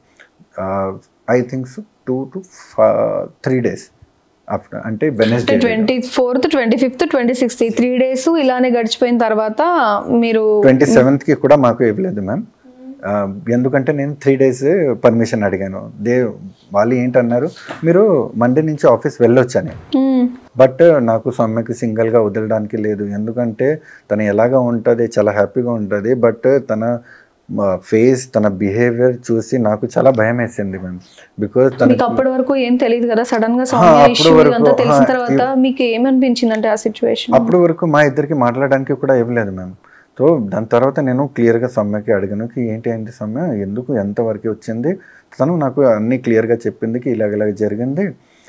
I thinks two to three days after అంటే Wednesday twenty fourth twenty fifth twenty sixth three days ఇలానే గడిచిపోయిన తర్వాత మీరు ట్వంటీ సెవెంత్కి కూడా మాకు ఇవ్వలేదు మ్యామ్ ఆ, ఎందుకంటే నేను త్రీ డేస్ పర్మిషన్ అడిగాను దే వాళ్ళు ఏంటన్నారు మీరు మండే నుంచి ఆఫీస్ వెళ్ళొచ్చని మ్మ్. బట్ నాకు సౌమ్యకి సింగిల్గా వదలడానికి లేదు ఎందుకంటే తను ఎలాగా ఉంటుంది చాలా హ్యాపీగా ఉంటుంది బట్ తన ఫేస్ తన బిహేవియర్ చూసి నాకు చాలా భయం వేసింది మ్యామ్ బికాజ్ తన మీకు అప్పటి వరకు ఏం తెలియదు కదా సడన్ గా హా, సౌమ్య అప్పటి ఇష్యూ వరకు, ఇదంతా తెలిసిన హా, తర్వాత మీకు ఏమనిపించింది అంటే ఆ సిచ్యువేషన్ అప్పటి వరకు మా ఇద్దరికి మాట్లాడడానికి కూడా ఇవ్వలేదు మ్యామ్ సో దాని తర్వాత నేను క్లియర్గా సౌమ్యకి అడిగాను "కి ఏంటి ఏంటి సౌమ్య ఎందుకు ఎంతవరకు వచ్చింది తను నాకు అన్ని క్లియర్గా చెప్పింది "కి ఇలాగ ఇలాగ జరిగింది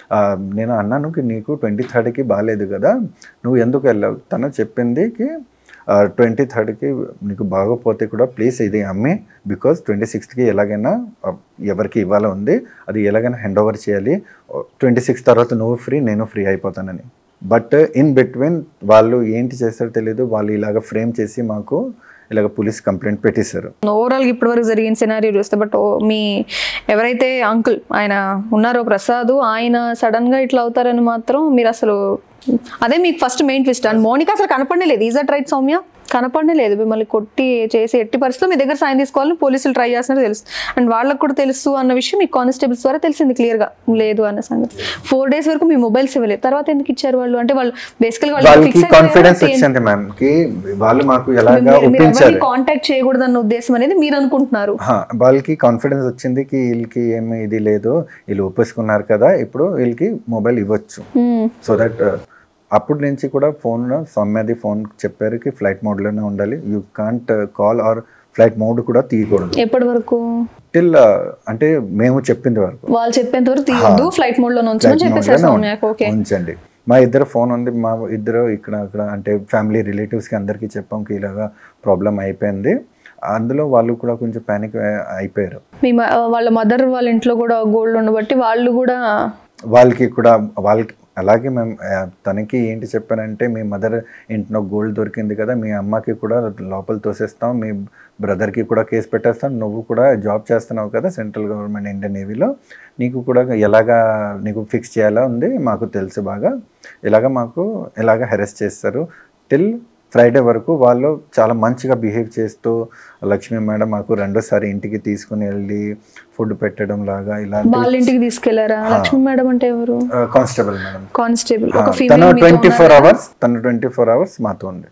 ఆ, నేను అన్నాను "కి నీకు ట్వంటీ థర్డ్కి బాగాలేదు కదా నువ్వు ఎందుకు వెళ్ళావు తను చెప్పిందికి ట్వంటీ థర్డ్కి నీకు బాగోపోతే కూడా ప్లీజ్ ఇది అమ్మి బికాజ్ ట్వంటీ సిక్స్త్కి ఎలాగైనా ఆ, ఎవరికి ఇవ్వాల ఉంది అది ఎలాగైనా హ్యాండ్ ఓవర్ చేయాలి ట్వంటీ సిక్స్త్ తర్వాత నువ్వు ఫ్రీ నేను ఫ్రీ అయిపోతానని బట్ ఇన్ బిట్వీన్ వాళ్ళు ఏంటి చేస్తారో తెలియదు వాళ్ళు ఇలాగ ఫ్రేమ్ చేసి మాకు ఇలాగ పోలీస్ కంప్లైంట్ పెట్టేశారు ఓవరాల్ ఇప్పటి వరకు జరిగిన సినారియో చూస్తే బట్ మీ ఎవరైతే అంకుల్ ఆయన ఉన్నారో ప్రసాద్ ఆయన సడన్ గా ఇట్లా అవుతారని మాత్రం మీరు అసలు అదే మీకు first main twist and Monika అసలు కనపడనే లేదు ఈజ్ దట్ రైట్ సౌమ్య కనపడనే లేదు మిమ్మల్ని కొట్టి చేసి ఎట్టి పరిస్థితుల్లో మీ దగ్గర సాయం తీసుకోవాలని పోలీసులు ట్రై చేస్తున్నారు తెలుసు అండ్ వాళ్ళకు కూడా తెలుసు అన్న విషయం మీకు కానిస్టేబుల్స్ ద్వారా తెలిసింది క్లియర్ గా లేదు అన్న సంగతి ఫోర్ డేస్ వరకు మీ మొబైల్స్ ఇవ్వలేదు తర్వాత ఎందుకు ఇచ్చారు వాళ్ళు అంటే వాళ్ళు బేసికల్ వాళ్ళకి కాన్ఫిడెన్స్ వచ్చింది మ్యామ్ కి వాళ్ళు మాకు ఎలాగా ఒప్పించారు కాంటాక్ట్ చేయకూడదు అన్న ఉద్దేశం అనేది మీరు అనుకుంటున్నారు హా, వాళ్ళకి కాన్ఫిడెన్స్ వచ్చింది కి వీళ్ళకి ఏమి ఇది లేదు వీళ్ళు ఒప్పేసుకున్నారు కదా ఇప్పుడు వీళ్ళకి మొబైల్ ఇవ్వచ్చు Hmm. సో దట్ అప్పటి నుంచి కూడా ఫోన్ సౌమ్యది ఫోన్ చెప్పారు కి ఫ్లైట్ మోడ్లోనే ఉండాలి you can't call or flight mode కూడా తీయకూడదు ఎప్పటి వరకు టిల్ అంటే మేము చెప్పింది వరకు వాళ్ళు చెప్పేంత వరకు తీయొద్దు ఫ్లైట్ మోడ్ లో ఉంచమని Flight చెప్పేసారు mode లోనే సౌమ్యకు ఓకే ఉంచండి మా ఇద్దరు ఫోన్ ఉంది మా ఇద్దరు ఇక్కడ అక్కడ అంటే ఫ్యామిలీ రిలేటివ్స్కి అందరికీ చెప్పాం కి ఇలాగా ప్రాబ్లం అయిపోయింది అందులో వాళ్ళు కూడా కొంచెం ప్యానిక్ అయిపోయారు మీ మ- వాళ్ళ మదర్ వాళ్ళ ఇంట్లో కూడా గోల్డ్ ఉండబట్టి వాళ్ళు కూడా వాళ్ళకి కూడా వాళ్ళకి అలాగే మేము ఆ, తనకి ఏంటి చెప్పానంటే మీ మదర్ ఇంట్లో గోల్డ్ దొరికింది కదా మీ అమ్మకి కూడా లోపల తోసేస్తాం మీ బ్రదర్కి కూడా కేసు పెట్టేస్తాం నువ్వు కూడా జాబ్ చేస్తున్నావు కదా సెంట్రల్ గవర్నమెంట్ ఇండియన్ నేవీలో నీకు కూడా ఎలాగా నీకు ఫిక్స్ చేయాలా ఉంది మాకు తెలుసు బాగా ఇలాగ మాకు ఎలాగ హెరెస్ట్ చేస్తారు టిల్ ఫ్రైడే వరకు వాళ్ళు చాలా మంచిగా బిహేవ్ చేస్తూ లక్ష్మీ మేడం మాకు రెండోసారి ఇంటికి తీసుకుని వెళ్ళి ఫుడ్ పెట్టడం లాగా ఇలాంటి వాళ్ళ ఇంటికి తీసుకెళ్లారా లక్ష్మీ మేడం అంటే ఎవరు కానిస్టేబుల్ మేడం కానిస్టేబుల్ ఒక తను ఫీమేల్ ట్వంటీ ఫోర్ అవర్స్ తను ట్వంటీ ఫోర్ అవర్స్ మాతో ఉంది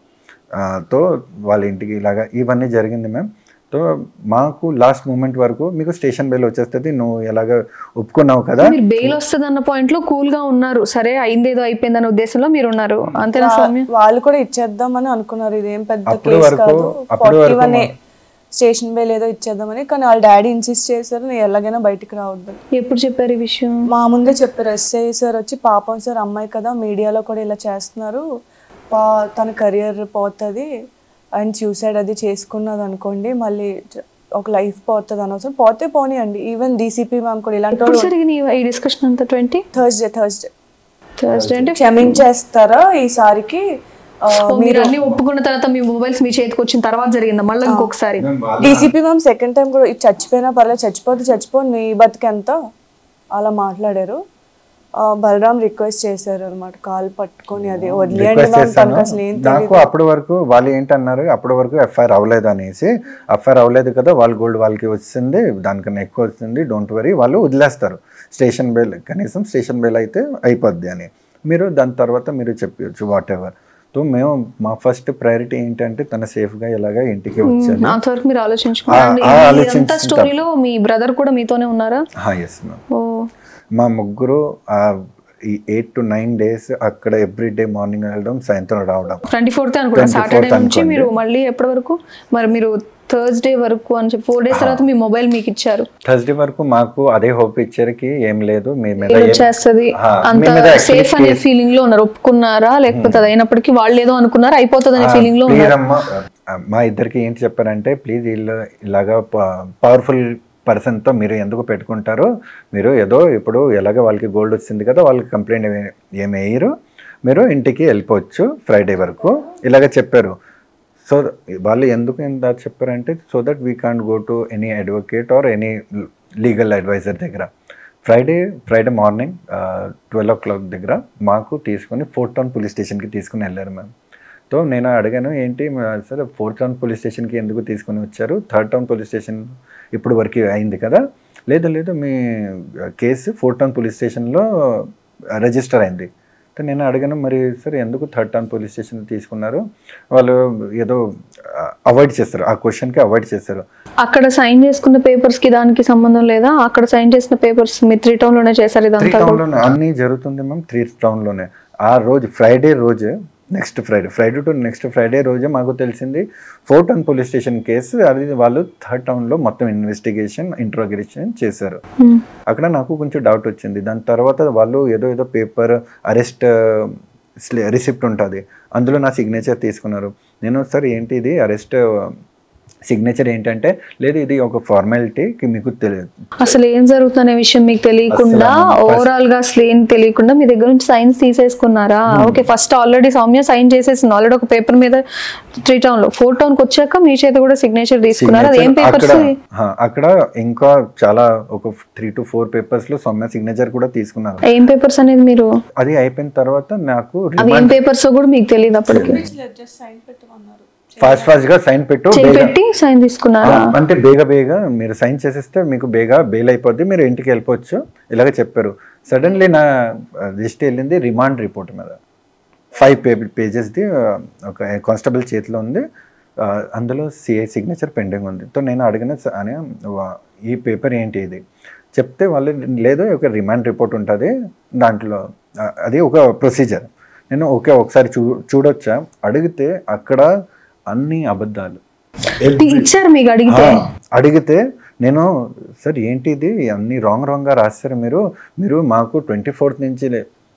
ఆ, తో వాళ్ళ ఇంటికి ఇలాగా ఇవన్నీ జరిగింది మ్యామ్ తో మాకు లాస్ట్ మూమెంట్ వరకు మీకు స్టేషన్ బెల్ వచ్చేస్తుంది నువ్వు ఎలాగ ఒప్పుకున్నావు కదా మీరు బెయిల్ వస్తుంది అన్న పాయింట్ లో కూల్ గా ఉన్నారు సరే అయిందేదో అయిపోయింది అన్న ఉద్దేశంలో మీరు ఉన్నారు అంతేనా సౌమ్య వాళ్ళు కూడా ఇచ్చేద్దామని అనుకున్నారు ఇదేం పెద్ద అప్పుడు కేసు వరకు- కాదు అప్పుడు ఫార్టీ వరకు వన్ స్టేషన్ బెయిల్ ఏదో ఇచ్చేద్దామని కానీ వాళ్ళ డాడీ ఇన్సిస్ట్ చేశారు నేను ఎలాగైనా బయటికి రావద్దు ఎప్పుడు చెప్పారు ఈ విషయం మా ముందే చెప్పారు ఎస్ఐ సార్ వచ్చి పాపం సార్ అమ్మాయి కదా మీడియాలో కూడా ఇలా చేస్తున్నారు పా తన కెరియర్ పోతుంది అండ్ సూసైడ్ అది చేసుకున్నది అనుకోండి మళ్ళీ చ- ఒక లైఫ్ పోతుంది అనవసరం పోతే పోనీయండి ఈవెన్ డీసీపీ మ్యామ్ కూడా ఇలాంటి ఎప్పుడు జరిగింది ఈ డిస్కషన్ అంతా ట్వంటీ థర్స్డే థర్స్డే థర్స్డే అంటే క్షమించేస్తారా ఈసారికి ఆ, మీరు అన్ని ఒప్పుకున్న తర్వాత మీ మొబైల్స్ మీ చేతికి వచ్చిన తర్వాత జరిగిందా మళ్ళీ ఇంకొకసారి డీసీపీ మ్యామ్ సెకండ్ టైం కూడా ఇది చచ్చిపోయినా పర్లేదు చచ్చిపోతే చచ్చిపో నీ బతికెంత అలా మాట్లాడారు ఆ, బలరాం రిక్వెస్ట్ చేశారు అనమాట కాల్ పట్టుకొని అది వదిలేయండి రిక్వెస్ట్ మ్యామ్ చేశాను తనకు అసలు ఏం నాకు అప్పటి వరకు వాళ్ళు ఏంటన్నారు అప్పటి వరకు ఎఫ్ఐఆర్ అవ్వలేదు అనేసి ఎఫ్ఐఆర్ అవ్వలేదు కదా వాళ్ళు గోల్డ్ వాళ్ళకి వచ్చింది దానికన్నా ఎక్కువ వచ్చింది డోంట్ వరీ వాళ్ళు వదిలేస్తారు స్టేషన్ బెల్ కనీసం స్టేషన్ బెల్ అయితే అయిపోద్ది అని మీరు దాని తర్వాత మీరు చెప్పవచ్చు వాట్ ఎవర్ సో మేము మా ఫస్ట్ ప్రయారిటీ ఏంటంటే తన సేఫ్గా ఎలాగా ఇంటికి వచ్చాలి అంతవరకు మీరు ఆలోచించుకోండి ఆ, ఆ అంతా ఆలోచించుకుంటాం. స్టోరీలో మీ బ్రదర్ కూడా మీతోనే ఉన్నారా ఎస్ మ్యామ్ ఓ మా ముగ్గురు ఆ, ఈ ఎయిట్ టు నైన్ డేస్ అక్కడ ఎవ్రీ డే మార్నింగ్ వెళ్ళడం సాయంత్రం రావడం ట్వంటీ ఫోర్త్ అనుకుంటా 24th సాటర్డే నుంచి అనుకోండి. మీరు మళ్ళీ ఎప్పటి వరకు మరి మీరు థర్స్డే వరకు అని చెప్పి ఫోర్ డేస్ తర్వాత మీ మొబైల్ మీకు ఇచ్చారు థర్స్డే వరకు మాకు అదే హోప్ ఇచ్చారికి ఏం లేదు మీ మీద ఇది ఏం- వచ్చేస్తుంది ఆ, అంత మీ మీద actually సేఫ్ అనే ఫీలింగ్ లో ఉన్నారు ఒప్పుకున్నారా లేకపోతే అది అయినప్పటికీ వాళ్ళు ఏదో అనుకున్నారా అయిపోతుంది అనే ఫీలింగ్ లో ప్లీజ్ ఉన్నారు అమ్మ ఆ, మా ఇద్దరికి ఏంటి చెప్పారంటే ప్లీజ్ వీళ్ళు ఇలాగా పవర్ఫుల్ పర్సన్తో మీరు ఎందుకు పెట్టుకుంటారు మీరు ఏదో ఇప్పుడు ఎలాగ వాళ్ళకి గోల్డ్ వచ్చింది కదా వాళ్ళకి కంప్లైంట్ ఏమి వేయరు మీరు ఇంటికి వెళ్ళిపోవచ్చు ఫ్రైడే వరకు ఇలాగ చెప్పారు సో వాళ్ళు ఎందుకు ఇంత చెప్పారంటే so that we can't go to any advocate or any legal adviser దగ్గర Friday Friday morning twelve o'clock దగ్గర మాకు తీసుకొని ఫోర్ట్ టౌన్ పోలీస్ స్టేషన్కి తీసుకుని వెళ్ళారు మ్యామ్ సో నేను అడిగాను ఏంటి మా- సరే ఫోర్త్ టౌన్ పోలీస్ స్టేషన్కి ఎందుకు తీసుకొని వచ్చారు థర్డ్ టౌన్ పోలీస్ స్టేషన్ ఇప్పుడు వరకు అయింది కదా లేదు లేదు మీ కేసు ఫోర్త్ టౌన్ పోలీస్ స్టేషన్లో రిజిస్టర్ అయింది సో నేను అడిగాను మరి సరే ఎందుకు థర్డ్ టౌన్ పోలీస్ స్టేషన్ తీసుకున్నారు వాళ్ళు ఏదో అవాయిడ్ చేస్తారు ఆ క్వశ్చన్కి అవాయిడ్ చేస్తారు అక్కడ సైన్ చేసుకున్న పేపర్స్ కి దానికి సంబంధం లేదా అక్కడ సైన్ చేసిన పేపర్స్ మీ త్రీ టౌన్ లోనే చేశారు త్రీ ఇదంతా కూడా. టౌన్లోనే అన్నీ జరుగుతుంది మ్యామ్ త్రీ టౌన్లోనే ఆ రోజు ఫ్రైడే రోజు next Friday Friday to next Friday రోజే మాకు తెలిసింది four town police station case అది వాళ్ళు థర్డ్ టౌన్లో మొత్తం ఇన్వెస్టిగేషన్ ఇంట్రోగేషన్ చేశారు అక్కడ నాకు కొంచెం డౌట్ వచ్చింది దాని తర్వాత వాళ్ళు ఏదో ఏదో పేపర్ అరెస్ట్ రిసిప్ట్ ఉంటుంది అందులో నా సిగ్నేచర్ తీసుకున్నారు నేను సార్ ఏంటి ఇది అరెస్ట్ సిగ్నేచర్ ఏంటంటే లేదు ఇది ఒక ఫార్మాలిటీకి మీకు తెలియదు అసలు ఏం జరుగుతుందనే విషయం మీకు తెలియకుండా ఓవరాల్ గా అసలు ఏం తెలియకుండా మీ దగ్గర నుంచి సైన్స్ తీసేసుకున్నారా okay first already Soumya sign చేసేసింది ఆల్రెడీ ఒక పేపర్ మీద త్రీ టౌన్ లో ఫోర్ టౌన్ కి వచ్చాక మీ చేత కూడా సిగ్నేచర్ తీసుకున్నారు అది ఏం Signature పేపర్స్ అక్కడ హా, అక్కడ ఇంకా చాలా ఒక త్రీ టు ఫోర్ పేపర్స్ లో సౌమ్య సిగ్నేచర్ కూడా తీసుకున్నారు ఏం పేపర్స్ అనేది మీరు అది అయిపోయిన తర్వాత నాకు అవి ఏం పేపర్స్ కూడా మీకు తెలియదు అప్పటికి జస్ట్ సైన్ పెట్టమన్నారు ఫాస్ట్ ఫాస్ట్ గా సైన్ పెట్టు చేయి బేగా- పెట్టి సైన్ తీసుకున్నారా ఆ, అంటే బేగా బేగా మీరు సైన్ చేసేస్తే మీకు బేగా బెయిల్ అయిపోద్ది మీరు ఇంటికి వెళ్ళిపోవచ్చు ఇలాగ చెప్పారు సడన్లీ నా లిస్ట్ వెళ్ళింది రిమాండ్ రిపోర్ట్ మీద ఫైవ్ పే పేజెస్ది ఒక కానిస్టేబుల్ చేతిలో ఉంది ఆ, అందులో సిఐ సిగ్నేచర్ పెండింగ్ ఉంది సో నేను అడిగిన స- అని వా- ఈ పేపర్ ఏంటి ఇది చెప్తే వాళ్ళు లేదు ఒక రిమాండ్ రిపోర్ట్ ఉంటుంది దాంట్లో ఆ, అది ఒక ప్రొసీజర్ నేను ఓకే ఒకసారి చూ చూడొచ్చా అడిగితే అక్కడ అన్ని అబద్ధాలు ఇచ్చారు మీకు అడిగితే ఆ, అడిగితే నేను సార్ ఏంటి ఇది అన్ని రాంగ్ రాంగ్ గా రాస్తారు మీరు మీరు మాకు ట్వంటీ ఫోర్త్ నుంచి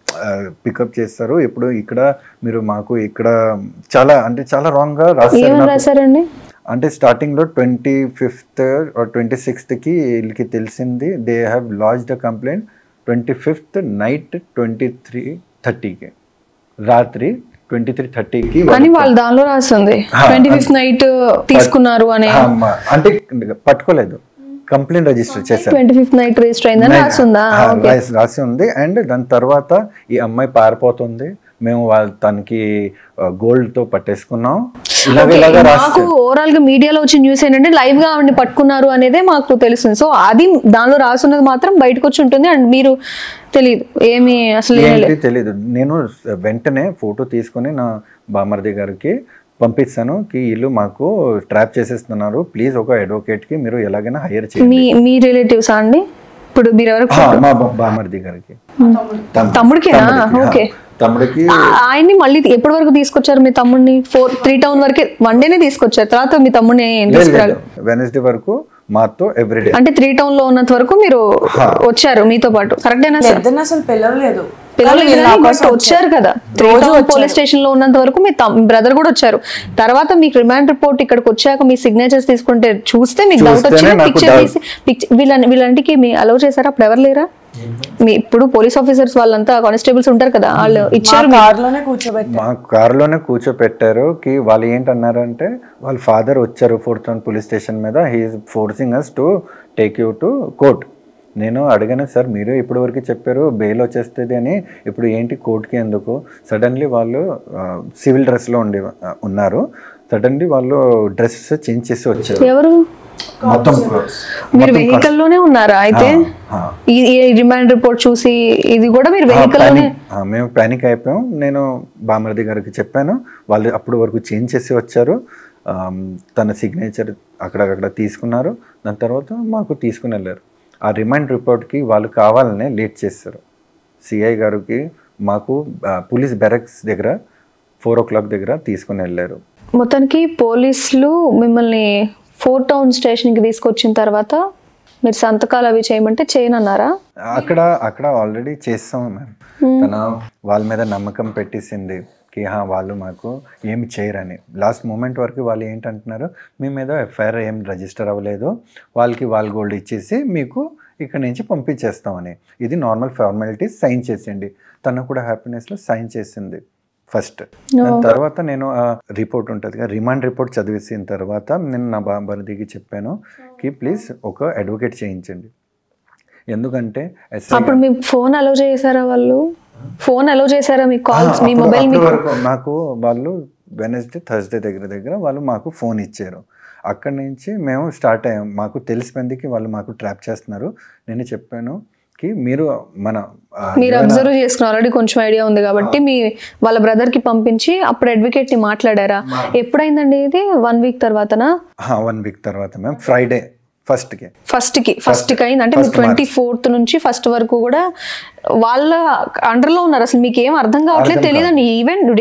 పికప్ చేస్తారు ఇప్పుడు ఇక్కడ మీరు మాకు ఇక్కడ చాలా అంటే చాలా రాంగ్ గా రాస్తారు ఏమని నాకు. రాశారండి అంటే స్టార్టింగ్ లో ట్వంటీ ఫిఫ్త్ ట్వంటీ సిక్స్త్ కి వీళ్ళకి తెలిసింది they have lodged a complaint twenty fifth night twenty three థర్టీకి రాత్రి ట్వంటీ త్రీ థర్టీకి అని వాళ్ళు దానిలో రాస్తుంది ట్వంటీ ఫిఫ్త్ నైట్ తీసుకున్నారు అని అంటే పట్టుకోలేదు కంప్లైంట్ రిజిస్టర్ చేశారు ట్వంటీ ఫిఫ్త్ నైట్ రిజిస్టర్ అయిందని రాస్తుందా ఆ, రాసి- రాసి ఉంది అండ్ దాని తర్వాత ఈ అమ్మాయి పారిపోతుంది మేము వాళ్ళ తనకి గోల్డ్ తో పట్టేసుకున్నాం ఇలాగ ఇలాగ రాసి మాకు ఓవరాల్ గా మీడియాలో వచ్చిన న్యూస్ ఏంటంటే లైవ్ గా ఆవిడని పట్టుకున్నారు అనేదే మాకు తెలుస్తుంది సో అది దానిలో రాసున్నది మాత్రం బయటకు వచ్చి ఉంటుంది అండ్ మీరు తెలియదు ఏమి అసలు ఏమీ లేదు. ఏంటి తెలీదు నేను వెంటనే ఫోటో తీసుకొని నా బామర్ది గారికి పంపిస్తాను కి వీళ్ళు మాకు ట్రాప్ చేసేస్తున్నారు ప్లీజ్ ఒక అడ్వకేట్ కి మీరు ఎలాగైనా హైర్ చేయండి మీ మీ రిలేటివ్స్ అండి ఇప్పుడు మీరు ఎవరికి ఆ, మా బా- బామర్ది గారికి తమ్- తమ్ముడికేనా తమ్ముడికి, ఓకే ఆ, తమ్ముడికి ఆ- ఆయన్ని మళ్ళీ ఎప్పటి వరకు తీసుకొచ్చారు మీ తమ్ముడిని ఫోర్ త్రీ టౌన్ వరకే వన్ డేనే తీసుకొచ్చారు తర్వాత మీ తమ్ముడిని ఏం తీసుకురాలి వెనస్డే వరకు మాతో ఎవ్రీడే అంటే త్రీ టౌన్ లో ఉన్నంత వరకు మీరు వచ్చారు మీతో పాటు కరెక్టేనా సార్ ఇద్దరిని అసలు పిలవలేదు పిల్లలు కానీ వీళ్ళు నా కోసం వచ్చారు కదా త్రీ టౌన్ పోలీస్ స్టేషన్ లో ఉన్నంత వరకు మీ బ్రదర్ కూడా వచ్చారు తర్వాత మీకు రిమాండ్ రిపోర్ట్ ఇక్కడికి వచ్చాక మీ సిగ్నేచర్స్ తీసుకుంటే చూస్తే మీకు డౌట్ చూస్తేనే వచ్చింది నాకు పిక్చర్ doubt. తీసి పిక్చర్ వీళ్ళ వీళ్ళంటికి మీ అలౌ చేశారా అప్పుడు ఎవరు లేరా మీ ఇప్పుడు పోలీస్ ఆఫీసర్స్ వాళ్ళంతా కానిస్టేబుల్స్ ఉంటారు కదా వాళ్ళు ఇచ్చారు మా కార్లోనే కూర్చోబెట్టి మా కారులోనే కూర్చోపెట్టారు కి వాళ్ళు ఏంటన్నారంటే వాళ్ళ ఫాదర్ వచ్చారు ఫోర్త్ టౌన్ పోలీస్ స్టేషన్ మీద he is forcing us to take you to court నేను అడిగాను సార్ మీరు ఇప్పటి వరకు చెప్పారు బెయిల్ వచ్చేస్తుంది అని ఇప్పుడు ఏంటి కోర్టుకి ఎందుకు సడన్లీ వాళ్ళు సివిల్ డ్రెస్లో ఉండి ఆ, ఉన్నారు సడన్లీ వాళ్ళు డ్రెస్ చేంజ్ చేసి వచ్చారు ఎవరు మొత్తం మీరు వెహికల్ లోనే ఉన్నారా అయితే ఆ. ఈ రిమాండ్ రిపోర్ట్ చూసి ఇది కూడా మీరు వెహికల్ లోనే Panic- ఆ, మేము ప్యానిక్ అయిపోయాం నేను బామర్ది గారికి చెప్పాను వాళ్ళు అప్పుడు వరకు చేంజ్ చేసి వచ్చారు ఆమ్, తన సిగ్నేచర్ అక్కడక్కడ తీసుకున్నారు దాని తర్వాత మాకు తీసుకుని వెళ్ళారు ఆ రిమైండ్ రిపోర్ట్కి వాళ్ళు కావాలనే లేట్ చేస్తారు సిఐ గారికి మాకు ఆ, పోలీస్ బ్యారక్స్ దగ్గర ఫోర్ ఓ క్లాక్ దగ్గర తీసుకుని వెళ్ళారు మొత్తానికి పోలీసులు మిమ్మల్ని ఫోర్ టౌన్ స్టేషన్కి తీసుకొచ్చిన తర్వాత మీరు సంతకాలు అవి చేయమంటే చేయనన్నారా అక్కడ అక్కడ ఆల్రెడీ చేస్తాం మ్యామ్ తన వాళ్ళ మీద నమ్మకం పెట్టేసింది కి హా వాళ్ళు మాకు ఏమి చేయరని లాస్ట్ మూమెంట్ వరకు వాళ్ళు ఏంటంటున్నారు మీ మీద ఎఫ్ఐఆర్ ఏం రిజిస్టర్ అవ్వలేదు వాళ్ళకి వాళ్ళ గోల్డ్ ఇచ్చేసి మీకు ఇక్కడ నుంచి పంపించేస్తామని ఇది నార్మల్ ఫార్మాలిటీస్ సైన్ చేసింది తను కూడా హ్యాపీనెస్లో సైన్ చేసింది ఫస్ట్ దాని తర్వాత నేను ఆ రిపోర్ట్ ఉంటుంది కదా రిమాండ్ రిపోర్ట్ చదివేసిన తర్వాత నేను నా బాబర్దికి చెప్పాను కి ప్లీజ్ ఒక అడ్వకేట్ చేయించండి ఎందుకంటే SI అప్పుడు మీ ఫోన్ అలౌ చేశారా వాళ్ళు ఫోన్ అలౌ చేశారా మీ కాల్స్ మీ అప్పుడు- మొబైల్ అప్పుడు మీకు వరకు నాకు వాళ్ళు వెనస్డే థర్స్డే దగ్గర దగ్గర వాళ్ళు మాకు ఫోన్ ఇచ్చారు అక్కడి నుంచి మేము స్టార్ట్ అయ్యాం మాకు తెలిసిపోయిందికి వాళ్ళు మాకు ట్రాప్ చేస్తున్నారు నేను చెప్పాను కి మీరు మన ఆ, మీరు అబ్జర్వ్ చేసుకున్న ఆల్రెడీ కొంచెం ఐడియా ఉంది కాబట్టి మీ వాళ్ళ బ్రదర్ కి పంపించి అప్పుడు అడ్వకేట్ ని మాట్లాడారా ఎప్పుడైందండి ఇది వన్ వీక్ తర్వాతనా వన్ వీక్ తర్వాత మేము ఫ్రైడే ఫస్ట్కి ఫస్ట్ కి ఫస్ట్ కి అయింది అంటే మీరు ట్వంటీ ఫోర్త్ నుంచి ఫస్ట్ వరకు కూడా వాళ్ళ అండర్ లో ఉన్నారు అసలు మీకు ఏం అర్థం కావట్లేదు తెలియదండి ఈవెన్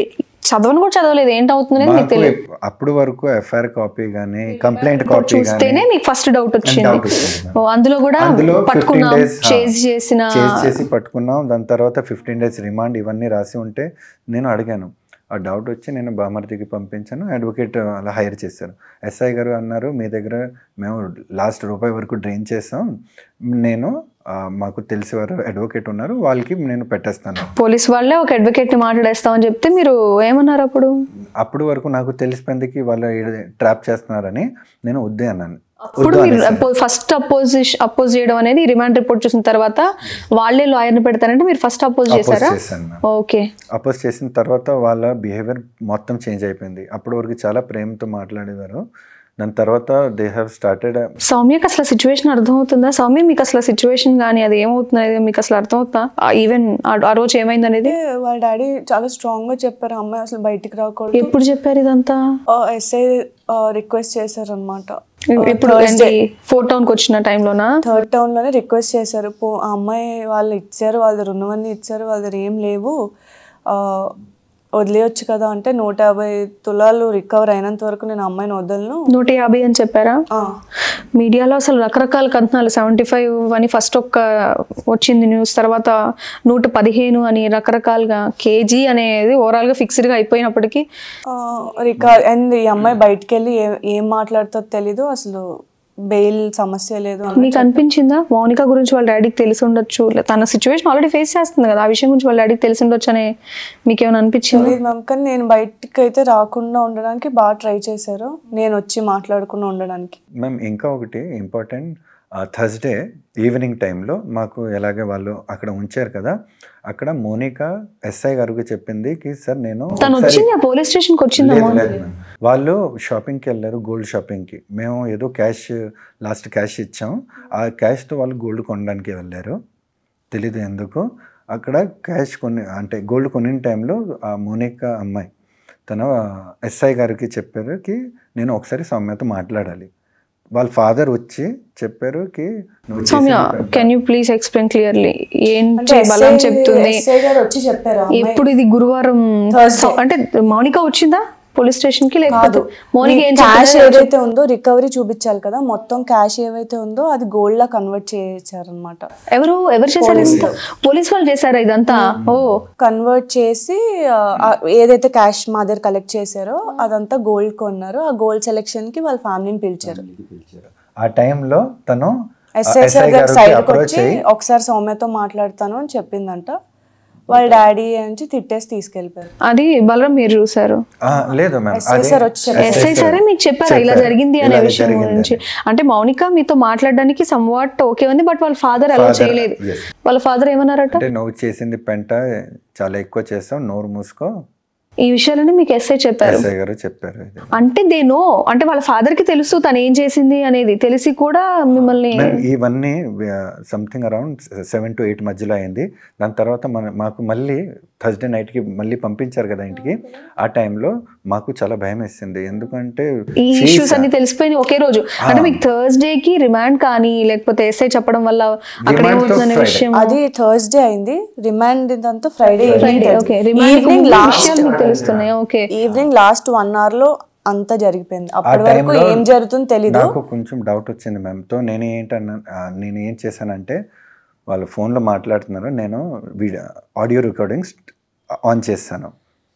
చదవను కూడా చదవలేదు ఏంటవుతుంది అనేది మీకు మాకు తెలియదు ఎప్- అప్పుడు వరకు ఎఫ్ఐఆర్ కాపీ కానీ కంప్లైంట్ కాపీ చూస్తేనే కానీ మీకు ఫస్ట్ డౌట్ వచ్చింది డౌట్ వచ్చింది ఓ, అందులో కూడా అందులో పట్టుకున్నాం 15 days, ఆ, చేజ్ చేసిన చేసి చేసి పట్టుకున్నాం దాని తర్వాత ఫిఫ్టీన్ డేస్ రిమాండ్ ఇవన్నీ రాసి ఉంటే నేను అడిగాను ఆ డౌట్ వచ్చి నేను బామర్దికి పంపించాను అడ్వకేట్ అలా హైర్ చేశాను ఎస్ఐ గారు అన్నారు మీ దగ్గర మేము లాస్ట్ రూపాయి వరకు డ్రైన్ చేసాం నేను ఆ, మాకు తెలిసేవారు అడ్వకేట్ ఉన్నారు వాళ్ళకి నేను పెట్టేస్తాను పోలీస్ వాళ్ళే ఒక అడ్వకేట్ ని మాట్లాడేస్తామని చెప్తే మీరు ఏమన్నారు అప్పుడు అప్పుడు వరకు నాకు తెలిసిపోయిందికి వాళ్ళు ట్రాప్ చేస్తున్నారని నేను వద్దే అన్నాను అప్పుడు మీరు ఫస్ట్ అపోజ్ అపోజ్ చేయడం అనేది రిమాండ్ రిపోర్ట్ చూసిన తర్వాత వాళ్ళే లాయర్ని పెడతారంటే మీరు ఫస్ట్ అపోజ్ చేశారా చేశాను మ్యామ్ ఓకే అపోజ్ చేసిన తర్వాత వాళ్ళ బిహేవియర్ మొత్తం చేంజ్ అయిపోయింది అప్పటి వరకు చాలా ప్రేమతో మాట్లాడేవారు దాని తర్వాత దే హ్యావ్ స్టార్టెడ్ సౌమ్యకి అసలు సిచ్యువేషన్ అర్థమవుతుందా సౌమ్య మీకు అసలు సిచ్యువేషన్ కానీ అది ఏమవుతుంది అనేది మీకు అసలు అర్థమవుతుందా ఈవెన్ ఆ రోజు ఏమైంది అనేది అంటే వాళ్ళ డాడీ చాలా స్ట్రాంగ్ గా చెప్పారు అమ్మాయి అసలు బయటికి రాకూడదు ఎప్పుడు చెప్పారు ఇదంతా ఎస్ఐ రిక్వెస్ట్ చేశారు అనమాట ఇప్పుడు ఫోర్ టౌన్ కి వచ్చిన టైంలోనా థర్డ్ టౌన్ లోనే రిక్వెస్ట్ చేశారు పో ఆ అమ్మాయి వాళ్ళు ఇచ్చారు వాళ్ళ దగ్గర ఉన్నవన్నీ ఇచ్చారు వాళ్ళ దగ్గర ఏం లేవు ఆ, వదిలేయొచ్చు కదా అంటే నూట యాభై తులాలు రికవర్ అయినంత వరకు నేను ఆ అమ్మాయిని వదలను నూట యాభై అని చెప్పారా ఆ, మీడియాలో అసలు రకరకాల కథనాలు సెవెంటీ ఫైవ్ అని ఫస్ట్ ఒక్క వచ్చింది న్యూస్ తర్వాత నూట పదిహేను అని రకరకాలుగా కేజీ అనేది ఓవరాల్గా ఫిక్స్డ్గా అయిపోయినప్పటికీ ఆ, రికవర్ అండ్ ఈ అమ్మాయి బయటికి వెళ్ళి ఏ- ఏం మాట్లాడుతుందో తెలీదు అసలు బెయిల్ సమస్య లేదు అని మీకు అనిపించిందా మౌనిక గురించి వాళ్ళ డాడీకి తెలిసి ఉండొచ్చు లే- తన సిచ్యువేషన్ ఆల్రెడీ ఫేస్ చేస్తుంది కదా ఆ విషయం గురించి వాళ్ళ డాడీకి తెలిసి ఉండొచ్చు అని మీకు ఏమైనా అనిపించింది తెలియదు మ్యామ్ కానీ నేను బయటికి అయితే రాకుండా ఉండడానికి బాగా ట్రై చేశారు నేను వచ్చి మాట్లాడకుండా ఉండడానికి మ్యామ్ ఇంకా ఒకటి ఇంపార్టెంట్ థర్స్డే ఈవినింగ్ టైంలో మాకు ఎలాగే వాళ్ళు అక్కడ ఉంచారు కదా అక్కడ మోనిక ఎస్ఐ గారికి చెప్పింది కి సార్ నేను తను ఒకసారి- వచ్చింది ఆ పోలీస్ స్టేషన్కి వచ్చిందా లేదు, మౌనిక? లేదు, ma'am. వాళ్ళు షాపింగ్కి వెళ్ళారు గోల్డ్ షాపింగ్కి మేము ఏదో క్యాష్ లాస్ట్ క్యాష్ ఇచ్చాం ఆ క్యాష్తో వాళ్ళు గోల్డ్ కొనడానికి వెళ్ళారు తెలీదు ఎందుకు అక్కడ క్యాష్ కొన్ని అంటే గోల్డ్ కొనిన టైంలో ఆ మోనిక అమ్మాయి తన ఎస్ఐ గారికి చెప్పారు కి నేను ఒకసారి సౌమ్యతో మాట్లాడాలి వాళ్ళ ఫాదర్ వచ్చి చెప్పారు కి నువ్వు సౌమ్య చేసిన పని- can you please explain clearly ఏంటి అంటే బలం SI చెప్తుంది SI గారు వచ్చి చెప్పారు ఆ అమ్మాయి ఎప్పుడు ఇది గురువారం Thursday. అంటే మౌనిక వచ్చిందా పోలీస్ స్టేషన్ కి లేకపోతే కాదు మౌనిక ఏం క్యాష్ చెప్పింది? ఏదైతే ఉందో రికవరీ చూపించాలి కదా మొత్తం క్యాష్ ఏవైతే ఉందో అది గోల్డ్ లా కన్వర్ట్ చేయించారనమాట ఎవరు ఎవరు చేశారు ఇదంతా? పోలీస్ వాళ్ళు చేశారా ఇదంతా ఓ కన్వర్ట్ చేసి ఆ, ఆ, ఏదైతే క్యాష్ మా దగ్గర కలెక్ట్ చేశారో అదంతా గోల్డ్ కొన్నారు ఆ గోల్డ్ సెలెక్షన్ కి వాళ్ళ ఫ్యామిలీని పిలిచారు పిలిచారు. ఆ టైంలో తను ఎస్ఐ ఎస్ఐ సార్ గారు గారికి సైడ్కి అప్రోచ్ వచ్చి అయ్యి ఒకసారి సౌమ్యతో మాట్లాడతాను అని చెప్పిందంట వాళ్ళ డాడీ నుంచి తిట్టేసి తీసుకెళ్ళిపోయారు అది బలరాం మీరు చూసారు ఆ, లేదు మ్యామ్ ఎస్ఐ సార్ వచ్చి చెప్పారు. ఎస్ఐ సరే మీకు చెప్పారా ఇలా జరిగింది అనే ఇలాగ విషయం జరిగింది గురించి అంటే మౌనిక మీతో మాట్లాడడానికి సమ్వాట్ ఓకే ఉంది బట్ వాళ్ళ ఫాదర్ అలా Father, చేయలేదు yes. వాళ్ళ ఫాదర్ ఏమన్నారట అంటే నువ్వు చేసింది పెంట చాలా ఎక్కువ చేస్తావు నోరు మూసుకో ఈ విషయాలని మీకు ఎస్ఐ చెప్పారు ఎస్ఐ గారు చెప్పారు ఇది అంటే దే నో అంటే వాళ్ళ ఫాదర్ కి తెలుసు తను ఏం చేసింది అనేది తెలిసి కూడా మిమ్మల్ని Ma'am, ఇవన్నీ something around seven to eight మధ్యలో అయింది దాని తర్వాత మన మాకు మళ్ళీ థర్స్డే నైట్కి మళ్ళీ పంపించారు కదా ఇంటికి ఆ టైంలో మాకు చాలా భయం వేసింది ఎందుకంటే ఈ she is- ఇష్యూస్ అన్ని తెలిసిపోయినాయి ఒకే రోజు అంటే మీకు థర్స్డే కి రిమాండ్ కానీ లేకపోతే ఎస్ఐ చెప్పడం వల్ల అక్కడ Remand తో ఏమవుతుందనే Friday. విషయం అది థర్స్డే అయింది రిమాండ్ ఇదంతా Friday Friday okay remand evening last విషయాలు మీకు తెలుస్తున్నాయి okay evening last one hour లో అంతా జరిగిపోయింది ఆ అప్పటి వరకు టైంలో ఏం జరుగుతుందో తెలీదు నాకు కొంచెం డౌట్ వచ్చింది మ్యామ్ తో నేను ఏంటన్నా ఆ, నేను ఏం చేశానంటే వాళ్ళు ఫోన్లో మాట్లాడుతున్నారు నేను వీడియో ఆడియో రికార్డింగ్స్ ఆన్ చేశాను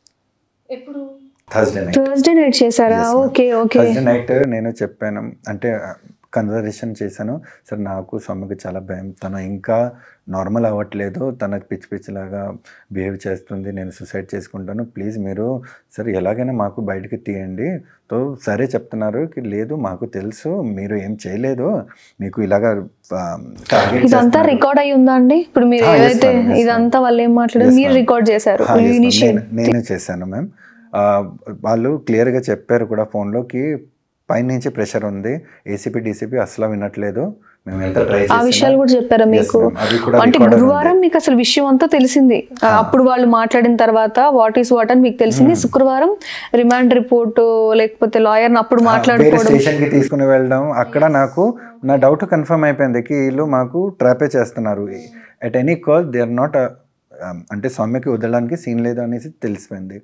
థర్స్డే నైట్ థర్స్డే నైట్ చేశారా ఓకే ఓకే థర్స్డే నైట్ నేను చెప్పాను అంటే కన్వర్జేషన్ చేశాను సార్ నాకు సొమ్మకి చాలా భయం తను ఇంకా నార్మల్ అవ్వట్లేదు తన పిచ్చి పిచ్చిలాగా బిహేవ్ చేస్తుంది నేను సూసైడ్ చేసుకుంటాను ప్లీజ్ మీరు సార్ ఎలాగైనా మాకు బయటికి తీయండి తో సరే చెప్తున్నారు కి లేదు మాకు తెలుసు మీరు ఏం చేయలేదు మీకు ఇలాగా ఆ, target ఇదంతా చేస్తున్నారు. రికార్డ్ అయి ఉందా అండి ఇప్పుడు మీరు Ah, yes, ఏదైతే ma'am, yes, ఇదంతా వాళ్ళు ఏం మాట్లాడారు Yes, మీరు ma'am. రికార్డ్ చేశారు Ah, yes, ma'am. ఇనిషియల్ నేను- నేను చేశాను మ్యామ్ వాళ్ళు క్లియర్గా చెప్పారు కూడా ఫోన్లోకి పైనుంచి ప్రెషర్ ఉంది ఏసీపీ డీసీపీ అసలు వినట్లేదు మేము ఎంత ట్రై ఆ విషయాలు కూడా చెప్పారా మీకు అది కూడా అంటే recorded ఉంది. గురువారం మీకు అసలు విషయం అంతా తెలిసింది ఆ, అప్పుడు వాళ్ళు మాట్లాడిన తర్వాత వాట్ ఈస్ వాట్ అని మీకు తెలిసింది శుక్రవారం రిమాండ్ రిపోర్ట్ లేకపోతే లాయర్ అప్పుడు వేరే మాట్లాడుకోవడం స్టేషన్ కి తీసుకుని వెళ్ళడం అక్కడ నాకు నా డౌట్ కన్ఫర్మ్ అయిపోయింది కి వీళ్ళు మాకు ట్రాపే చేస్తున్నారు at any call they are not అంటే సౌమ్యకి వదలడానికి సీన్ లేదు అనేసి తెలిసిపోయింది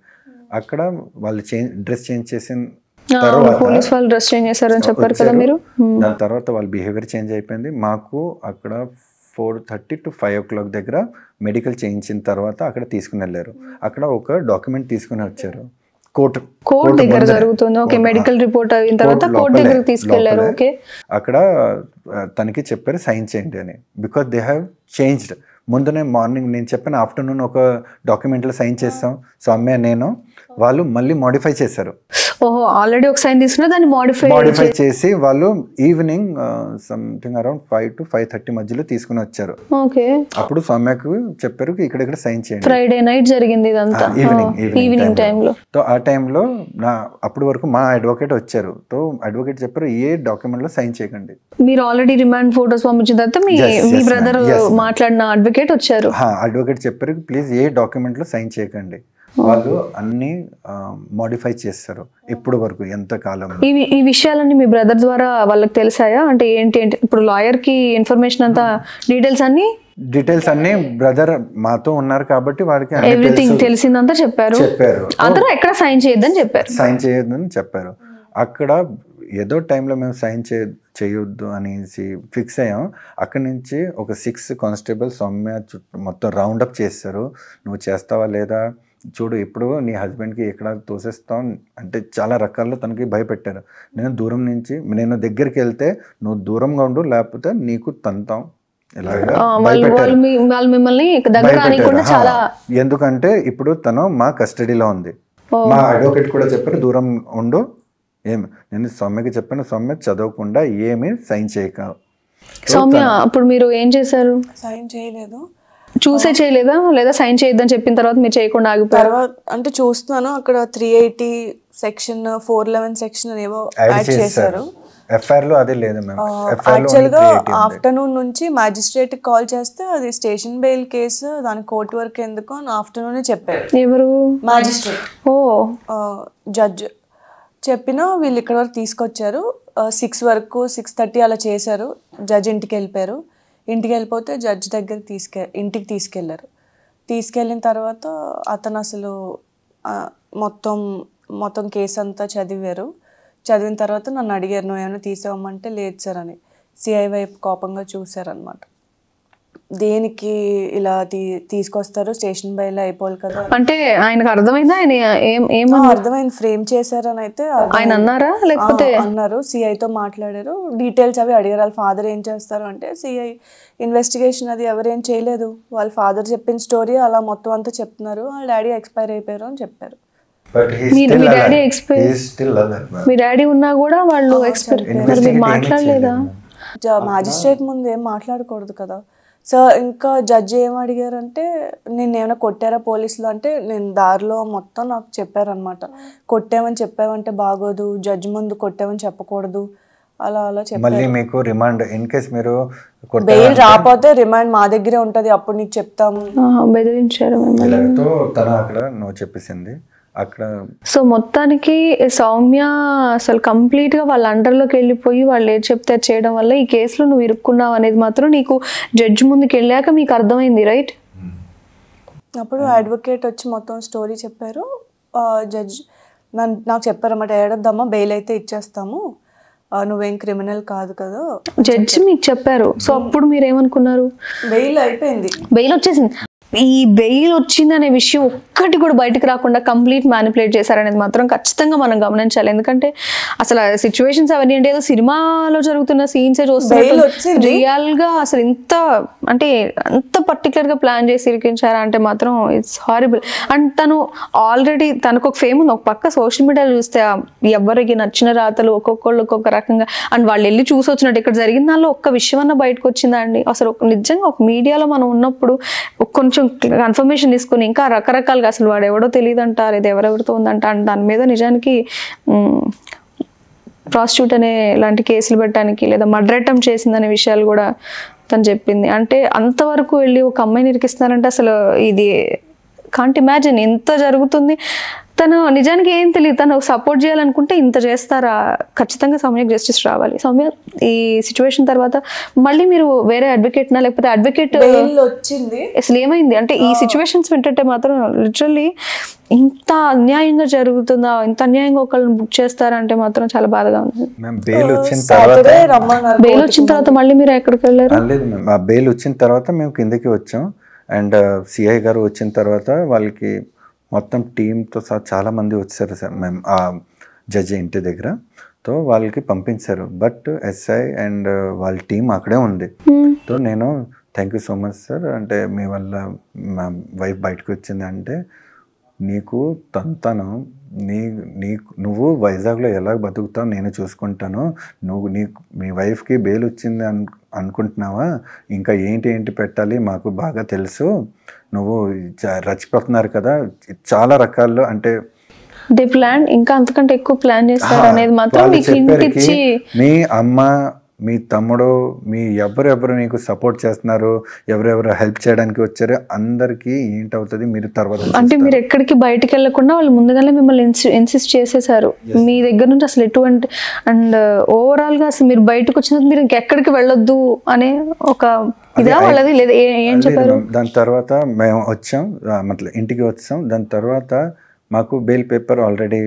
అక్కడ వాళ్ళు చేంజ్ డ్రెస్ చేంజ్ చేసిన ఆ, తర్వాత పోలీస్ వాళ్ళు డ్రెస్ చేంజ్ చేశారని చెప్పారు కదా వచ్చారు. మీరు దాని తర్వాత వాళ్ళ బిహేవియర్ చేంజ్ అయిపోయింది మాకు అక్కడ four thirty to five o'clock దగ్గర మెడికల్ చేయించిన తర్వాత అక్కడ తీసుకుని వెళ్ళారు అక్కడ ఒక డాక్యుమెంట్ తీసుకుని వచ్చారు కోర్టు కోర్ట్ దగ్గర జరుగుతుంది ఓకే మెడికల్ రిపోర్ట్ అయిన తర్వాత కోర్ట్ కోర్ట్ లోపలే, దగ్గరికి తీసుకెళ్లారు లోపలే. ఓకే అక్కడ ఆ, తనకి చెప్పారు సైన్ చేయండి అని బికాస్ దే హ్యావ్ చేంజ్డ్ ముందునే మార్నింగ్ నేను చెప్పిన ఆఫ్టర్నూన్ ఒక డాక్యుమెంట్లో సైన్ చేస్తాం సౌమ్య నేను వాళ్ళు మళ్ళీ మాడిఫై చేశారు ఓహో ఆల్రెడీ ఒక సైన్ తీసుకున్నా దాన్ని మాడిఫై మాడిఫై చేసి వాళ్ళు evening something around five to five thirty మధ్యలో తీసుకుని వచ్చారు ఓకే అప్పుడు సౌమ్యకు చెప్పారు ఇక్కడ ఇక్కడ సైన్ చేయండి ఫ్రైడే నైట్ జరిగింది ఇదంతా ఈవినింగ్ ఈవినింగ్ ఈవినింగ్ టైంలో తో ఆ టైంలో నా అప్పటి వరకు మా అడ్వకేట్ వచ్చారు తో అడ్వకేట్ చెప్పారు ఏ డాక్యుమెంట్లో సైన్ చేయకండి మీరు ఆల్రెడీ రిమాండ్ ఫోటోస్ పంపించిన తర్వాత మీ Yes, మీ yes, brother ma'am. Yes, ma'am. మాట్లాడిన అడ్వకేట్ వచ్చారు అడ్వకేట్ చెప్పారు ప్లీజ్ ఏ డాక్యుమెంట్లో సైన్ చేయకండి వాళ్ళు అన్ని మాడిఫై చేస్తారు ఇప్పుడు వరకు ఎంత కాలం ఈ వి- ఈ విషయాలన్నీ మీ బ్రదర్ ద్వారా వాళ్ళకి తెలిసాయా అంటే ఏంటి ఏంటి ఇప్పుడు లాయర్ కి ఇన్ఫర్మేషన్ అంతా డీటెయిల్స్ అన్ని డీటెయిల్స్ అన్ని బ్రదర్ మాతో ఉన్నారు కాబట్టి వాడికి అన్ని ఎవ్రీథింగ్ తెలుసు. తెలిసిందంతా చెప్పారు చెప్పారు అందరూ ఎక్కడ సైన్ చేయొద్దని చెప్పారు సైన్ చేయొద్దని చెప్పారు అక్కడ ఏదో టైంలో మేము సైన్ చే చేయొద్దు అనేసి ఫిక్స్ అయ్యాం అక్కడి నుంచి ఒక సిక్స్ కానిస్టేబుల్ సౌమ్య చుట్టూ మొత్తం రౌండ్ అప్ చేస్తారు నువ్వు చేస్తావా లేదా చూడు ఇప్పుడు నీ హస్బెండ్కి ఎక్కడ తోసేస్తాం అంటే చాలా రకాల్లో తనకి భయపెట్టారు నేను దూరం నుంచి నేను దగ్గరికి వెళ్తే నువ్వు దూరంగా ఉండు లేకపోతే నీకు తంతాం ఇలాగా ఆ, వాళ్ళు భయపెట్టారు వాళ్ళు మీ- వాళ్ళు మిమ్మల్ని దగ్గర రానికుండా భయపెట్టారు. చాలా హా. ఎందుకంటే ఇప్పుడు తను మా కస్టడీలో ఉంది ఓ. మా అడ్వకేట్ కూడా చెప్పారు దూరం ఉండు ఏం నేను సౌమ్యకి చెప్పాను సౌమ్య చదవకుండా ఏమీ సైన్ చేయక సౌమ్య అప్పుడు మీరు ఏం చేశారు సైన్ చేయలేదు చూసే చేయలేదా లేదా సైన్ చేయొద్దని చెప్పిన తర్వాత మీరు చేయకుండా ఆగిపోయారు తర్వాత అంటే చూస్తున్నాను అక్కడ three eighty section four eleven section ఏవో యాడ్ యాడ్ చేశారు చేశారు ఎఫ్ఐఆర్ లో అదే లేదు మ్యామ్ ఎఫ్ఐఆర్ లో యాక్చువల్ గా ఆఫ్టర్నూన్ నుంచి మ్యాజిస్ట్రేట్ కాల్ చేస్తే అది స్టేషన్ బెయిల్ కేసు దాని కోర్టు వరకు ఎందుకు అని ఆఫ్టర్నూన్ చెప్పారు ఎవరు మ్యాజిస్ట్రేట్ ఓ జడ్జ్ చెప్పినా వీళ్ళు ఇక్కడ వరకు తీసుకొచ్చారు సిక్స్ వరకు సిక్స్ థర్టీ అలా చేశారు జడ్జ్ ఇంటికి వెళ్ళిపోయారు ఇంటికి వెళ్ళిపోతే జడ్జ్ దగ్గర తీసుకె ఇంటికి తీసుకెళ్లారు తీసుకెళ్ళిన తర్వాత అతను అసలు ఆ, మొత్తం మొత్తం కేసు అంతా చదివారు చదివిన తర్వాత నన్ను అడిగారు నువ్వు ఏమైనా తీసేవమ్మంటే లేదు సార్ అని సిఐ వైపు కోపంగా చూశారనమాట దేనికి ఇలా తీ తీసుకొస్తారు స్టేషన్ బయలు అయిపోవాలి కదా అంటే ఆయనకు అర్థమైందా ఆయన ఏం ఏం ఆ, అర్థమైంది ఫ్రేమ్ చేశారని అయితే అర్థమైంది. ఆయన అన్నారా లేకపోతే ఆ, అన్నారు సిఐతో మాట్లాడారు డీటెయిల్స్ అవి అడిగారు వాళ్ళ ఫాదర్ ఏం చేస్తారు అంటే సిఐ ఇన్వెస్టిగేషన్ అది ఎవరేం చేయలేదు వాళ్ళ ఫాదర్ చెప్పిన స్టోరీ అలా మొత్తం అంతా చెప్తున్నారు వాళ్ళ డాడీ ఎక్స్పైర్ అయిపోయారు అని చెప్పారు బట్ మీ- మీ daddy expire- స్టిల్ మీ డాడీ ఉన్నా కూడా వాళ్ళు ఎక్స్పెక్ట్ మరి మీరు మాట్లాడలేదా మ్యాజిస్ట్రేట్ ముందు ఏం మాట్లాడకూడదు కదా సో ఇంకా జడ్జి ఏం అడిగారంటే నేను ఏమైనా కొట్టారా పోలీసులు అంటే నేను దారిలో మొత్తం నాకు చెప్పారనమాట కొట్టామని చెప్పావంటే బాగోదు జడ్జి ముందు కొట్టామని చెప్పకూడదు అలా అలా చెప్పారు మళ్ళీ మీకు రిమాండ్ ఇన్ కేస్ మీరు కొట్ట- బెయిల్ రాకపోతే రిమాండ్ మా దగ్గరే ఉంటది అప్పుడు నీకు చెప్తాము ఆహా, బెదిరించారు మిమ్మల్ని ఇలాగతో తను అక్కడ నువ్వు చెప్పేసింది అక్కడ సో మొత్తానికి సౌమ్య అసలు కంప్లీట్ గా వాళ్ళ అండర్లోకి వెళ్ళిపోయి వాళ్ళు ఏది చెప్తే అది చేయడం వల్ల ఈ కేసులో నువ్వు ఇరుక్కున్నావు అనేది మాత్రం నీకు జడ్జి ముందుకు వెళ్ళాక మీకు అర్థమైంది రైట్ అప్పుడు అడ్వకేట్ వచ్చి మొత్తం స్టోరీ చెప్పారు జడ్జ్ నన్ను నాకు చెప్పారన్నమాట ఏడొద్దమ్మా బెయిల్ అయితే ఇచ్చేస్తాము ఆ, నువ్వేం క్రిమినల్ కాదు కదా జడ్జి మీకు చెప్పారు సో అప్పుడు మీరు ఏమనుకున్నారు బెయిల్ అయిపోయింది బెయిల్ వచ్చేసింది ఈ బెయిల్ వచ్చింది అనే విషయం ఒక్కటి కూడా బయటకు రాకుండా కంప్లీట్ మ్యానిపులేట్ చేశారనేది మాత్రం ఖచ్చితంగా మనం గమనించాలి ఎందుకంటే అసలు సిచ్యువేషన్స్ అవన్నీ అంటే ఏదో సినిమాలో జరుగుతున్న సీన్స్ Bail చూస్తున్నట్టు వచ్చింది. రియల్ గా అసలు ఇంత అంటే అంత పర్టికులర్ గా ప్లాన్ చేసి ఇరికించారా అంటే మాత్రం ఇట్స్ హారిబుల్ అండ్ తను ఆల్రెడీ తనకు ఒక ఫేమ్ ఉంది ఒక పక్క సోషల్ మీడియాలో చూస్తే ఆ ఎవరికి నచ్చిన రాతలు ఒక్కొక్కళ్ళు ఒక్కొక్క రకంగా అండ్ వాళ్ళు వెళ్ళి చూసి వచ్చినట్టు ఇక్కడ జరిగిన దానిలో ఒక్క విషయం అన్న బయటకు వచ్చిందా అండి అసలు ఒక- నిజంగా ఒక మీడియాలో మనం ఉన్నప్పుడు ఒక కొంచెం కన్ఫర్మేషన్ తీసుకుని ఇంకా రకరకాలుగా అసలు వాడు ఎవడో తెలియదంట లేదా ఎవరెవరితో ఉందంట అండ్ దాని మీద నిజానికి ప్రాస్టిట్యూట్ అనే ఇలాంటి కేసులు పెట్టడానికి లేదా మర్డర్ అటెంప్ట్ చేసిందనే విషయాలు కూడా తను చెప్పింది అంటే అంతవరకు వెళ్ళి ఒక అమ్మాయిని ఇరికిస్తున్నారంటే అసలు ఇది కాంట్ ఇమాజిన్ ఎంత జరుగుతుంది తను నిజానికి ఏం తెలియదు తను సపోర్ట్ చేయాలనుకుంటే ఇంత చేస్తారా ఖచ్చితంగా సౌమ్యకి జస్టిస్ రావాలి సౌమ్య ఈ సిచ్యువేషన్ తర్వాత మళ్ళీ మీరు వేరే అడ్వకేట్నా లేకపోతే అడ్వకేట్ బెయిల్ వచ్చింది అసలు ఏమైంది అంటే ఈ సిచ్యువేషన్స్ వింటుంటే మాత్రం లిటరల్లీ ఇంత అన్యాయంగా జరుగుతుందా ఇంత అన్యాయంగా ఒకళ్ళని బుక్ చేస్తారంటే మాత్రం చాలా బాధగా ఉంది మేము బెయిల్ వచ్చిన తర్వాత సాటర్డే రమ్మన్నారు బెయిల్ వచ్చిన తర్వాత మళ్ళీ మీరు ఎక్కడికి వెళ్ళారు ఆ, లేదు మ్యామ్ ఆ బెయిల్ వచ్చిన తర్వాత మేము కిందకి వచ్చాం అండ్ సిఐ గారు వచ్చిన తర్వాత వాళ్ళకి మొత్తం టీంతో సహా చాలా మంది వచ్చారు సార్ మేము ఆ జడ్జి ఇంటి దగ్గర తో వాళ్ళకి పంపించారు బట్ ఎస్ఐ అండ్ వాళ్ళ టీం అక్కడే ఉంది సో నేను thank you so much sir అంటే మీ వల్ల మా వైఫ్ బయటకు వచ్చింది అంటే నీకు తంతను నీ నీకు నువ్వు వైజాగ్లో ఎలా బతుకుతావు నేను చూసుకుంటాను నువ్వు నీకు మీ వైఫ్కి బెయిల్ వచ్చింది అను అనుకుంటున్నావా ఇంకా ఏంటి ఏంటి పెట్టాలి మాకు బాగా తెలుసు నువ్వు చ- రచ్చిపోతున్నారు కదా చాలా రకాల్లో అంటే దే ప్లాన్ ఇంకా అంతకంటే ఎక్కువ ప్లాన్ చేస్తారు అనేది మాత్రం వాళ్ళు మీకు హింట్ చెప్పారు ఇచ్చి మీ అమ్మ మీ తమ్ముడు మీ ఎవరెవరు నీకు సపోర్ట్ చేస్తున్నారు ఎవరెవరు హెల్ప్ చేయడానికి వచ్చారో అందరికీ ఏంటవుతుంది మీరు తర్వాత అంటే మీరు ఎక్కడికి బయటికి వెళ్ళకుండా వాళ్ళు ముందుగానే మిమ్మల్ని ఇన్సిస్ట్ చేసేసారు మీ దగ్గర నుంచి అసలు ఎటువంటి అండ్ ఓవరాల్ గా అసలు మీరు బయటకు వచ్చిన మీరు ఇంకెక్కడికి వెళ్ళొద్దు అనే ఒక ఇదా వాళ్ళది లేదా ఏ- ఏం లేదు చెప్పారు మ్యామ్. దాని తర్వాత మేము వచ్చాం ఆ, మతలబ్ ఇంటికి వచ్చాం దాని తర్వాత మాకు బెయిల్ పేపర్ ఆల్రెడీ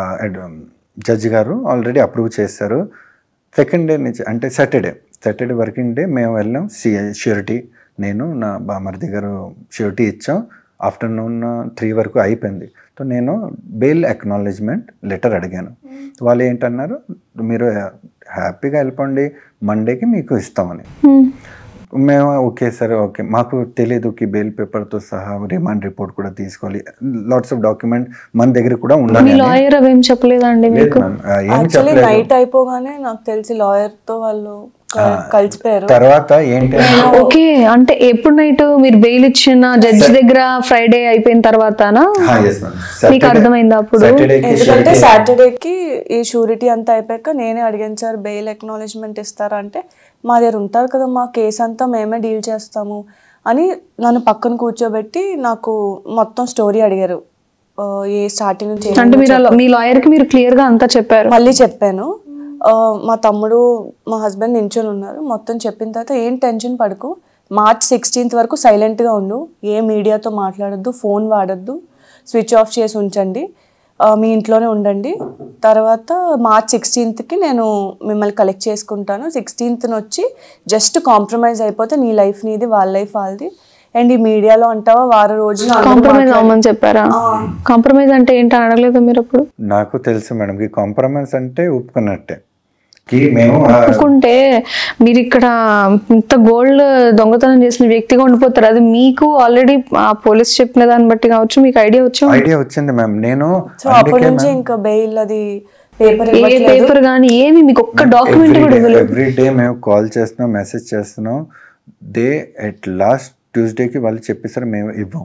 జడ్జి గారు ఆల్రెడీ అప్రూవ్ చేశారు సెకండ్ డే నుంచి అంటే సాటర్డే సాటర్డే వర్కింగ్ డే మేము వెళ్ళాం సిఐ ష్యూరిటీ నేను నా బామర్ది గారు ష్యూరిటీ ఇచ్చాం ఆఫ్టర్నూన్ త్రీ వరకు అయిపోయింది సో నేను బెయిల్ అక్నాలెడ్జ్మెంట్ లెటర్ అడిగాను వాళ్ళు ఏంటన్నారు మీరు హ్యాపీగా వెళ్ళిపోండి మండేకి మీకు ఇస్తామని Hmm. మేము ఓకే సరే ఓకే మాకు తెలియదు కి బెయిల్ పేపర్తో సహా రిమాండ్ రిపోర్ట్ కూడా తీసుకోవాలి లాట్స్ ఆఫ్ డాక్యుమెంట్ మన దగ్గర కూడా ఉండాలి మీ అని. లాయర్ అవేం చెప్పలేదండి లేదు మీకు మ్యామ్ ఆ, ఏం యాక్చువల్లీ చెప్పలేదు నైట్ అయిపోగానే నాకు తెలిసి లాయర్ తో వాళ్ళు క- కలిసిపోయారు తర్వాత ఏంటి అంటే, ఓకే అంటే ఎప్పుడు నైట్ మీరు బెయిల్ ఇచ్చిన జడ్జి దగ్గర ఫ్రైడే అయిపోయిన తర్వాతనా హా, yes ma'am. మీకు Saturday- అర్థమైందా అప్పుడు Saturday కి ఎందుకంటే surety- సాటర్డేకి ఈ షూరిటీ అంతా అయిపోయాక నేనే అడిగాను సార్ బెయిల్ ఎక్నాలెడ్జ్మెంట్ ఇస్తారా అంటే మా దగ్గర ఉంటారు కదా మా కేసు అంతా మేమే డీల్ చేస్తాము అని నన్ను పక్కన కూర్చోబెట్టి నాకు మొత్తం స్టోరీ అడిగారు ఆ, ఏ స్టార్టింగ్ నుంచి ఏమేమి అంటే మీరు అలా- మీ లాయర్ కి మీరు క్లియర్ గా అంతా చెప్పారు మళ్ళీ చెప్పాను ఆ, మా తమ్ముడు మా హస్బెండ్ నించొని ఉన్నారు మొత్తం చెప్పిన తర్వాత ఏం టెన్షన్ పడకు మార్చ్ సిక్స్టీన్త్ వరకు సైలెంట్గా ఉండు ఏ మీడియాతో మాట్లాడొద్దు ఫోన్ వాడొద్దు స్విచ్ ఆఫ్ చేసి ఉంచండి ఆ, మీ ఇంట్లోనే ఉండండి తర్వాత మార్చ్ సిక్స్టీన్త్కి నేను మిమ్మల్ని కలెక్ట్ చేసుకుంటాను సిక్స్టీన్త్ని వచ్చి జస్ట్ కాంప్రమైజ్ అయిపోతే నీ లైఫ్ నీది వాళ్ళ లైఫ్ వాళ్ళది అండ్ ఈ మీడియాలో అంటావా వారం రోజులు అందరూ కాంప్రమైజ్ అవ్వమని చెప్పారా కాంప్రమైజ్ అంటే ఏంటి అని అడగలేదు మీరు అప్పుడు నాకు తెలుసు మేడం ఈ కాంప్రమైజ్ అంటే ఒప్పుకున్నట్టే కి మేము ఆ, ఒప్పుకుంటే మీరు ఇక్కడ ఇంత గోల్డ్ దొంగతనం చేసిన వ్యక్తిగా ఉండిపోతారు అది మీకు ఆల్రెడీ ఆ పోలీస్ చెప్పిన దాన్ని బట్టి కావచ్చు మీకు ఐడియా వచ్చి ఐడియా వచ్చింది మ్యామ్ నేను సో అప్పటి నుంచి ఇంకా బెయిల్ అది పేపర్ ఏ పేపర్ కానీ ఏమి మీకు ఒక్క డాక్యుమెంట్ కూడా ఇవ్వలేదు ఎవ్రీ డే మేము కాల్ చేస్తున్నాం మెసేజ్ చేస్తున్నాం దే ఎట్ లాస్ట్ ట్యూస్డేకి వాళ్ళు చెప్పేసారు మేము ఇవ్వం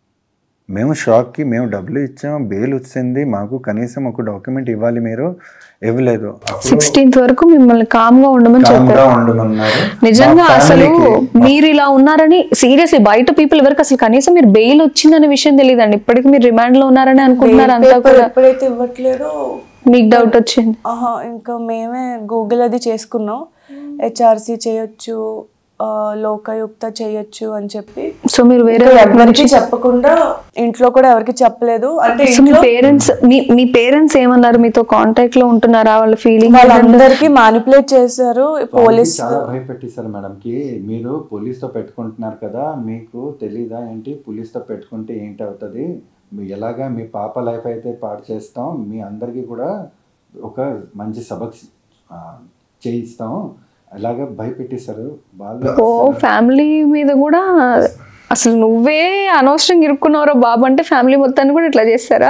మేము షాక్కి మేము డబ్బులు ఇచ్చాం బెయిల్ వచ్చింది మాకు కనీసం ఒక డాక్యుమెంట్ ఇవ్వాలి మీరు ఇవ్వలేదు అప్పుడు సిక్స్టీన్త్ వరకు మిమ్మల్ని కామ్ గా ఉండమని చెప్పారు కామ్గా ఉండమన్నారు నిజంగా మా అసలు ఫ్యామిలీకి- మీరు ఇలా ఉన్నారని సీరియస్లీ బయట పీపుల్ ఎవరికి అసలు కనీసం మీరు బెయిల్ వచ్చిందనే విషయం తెలియదండి ఇప్పటికి మీరు రిమాండ్ లో ఉన్నారని అనుకుంటున్నారు అంతా పేపర్ కూడా ఎప్పుడైతే ఇవ్వట్లేదో మీకు డౌట్ వచ్చింది ఆహా ఇంకా మేమే గూగుల్ అది చేసుకున్నాం హెచ్ఆర్సి చేయొచ్చు ఆ, లోకాయుక్త చేయొచ్చు అని చెప్పి సో మీరు వేరే ఇంకా ఎవరికి చెప్పకుండా ఇంట్లో కూడా ఎవరికి చెప్పలేదు అంటే సో మీ పేరెంట్స్ మీ మీ పేరెంట్స్ ఏమన్నారు మీతో కాంటాక్ట్ లో ఉంటున్నారా వాళ్ళ ఫీలింగ్ వాళ్ళందరికీ మానిపులేట్ చేశారు పోలీస్ చాలా భయపెట్టేశారు మేడంకి మీరు పోలీస్తో పెట్టుకుంటున్నారు కదా మీకు తెలీదా ఏంటి పోలీస్తో పెట్టుకుంటే ఏంటి అవుతుంది మీ ఎలాగా మీ పాప లైఫ్ అయితే పాడు చేస్తాం మీ అందరికీ కూడా ఒక మంచి సబక్ ఆ, చేయిస్తాం అలాగా భయపెట్టేశారు వాళ్ళు ఓ ఫ్యామిలీ మీద కూడా అసలు నువ్వే అనవసరంగా ఇరుక్కున్నారో బాబు అంటే ఫ్యామిలీ మొత్తాన్ని కూడా ఇట్లా చేస్తారా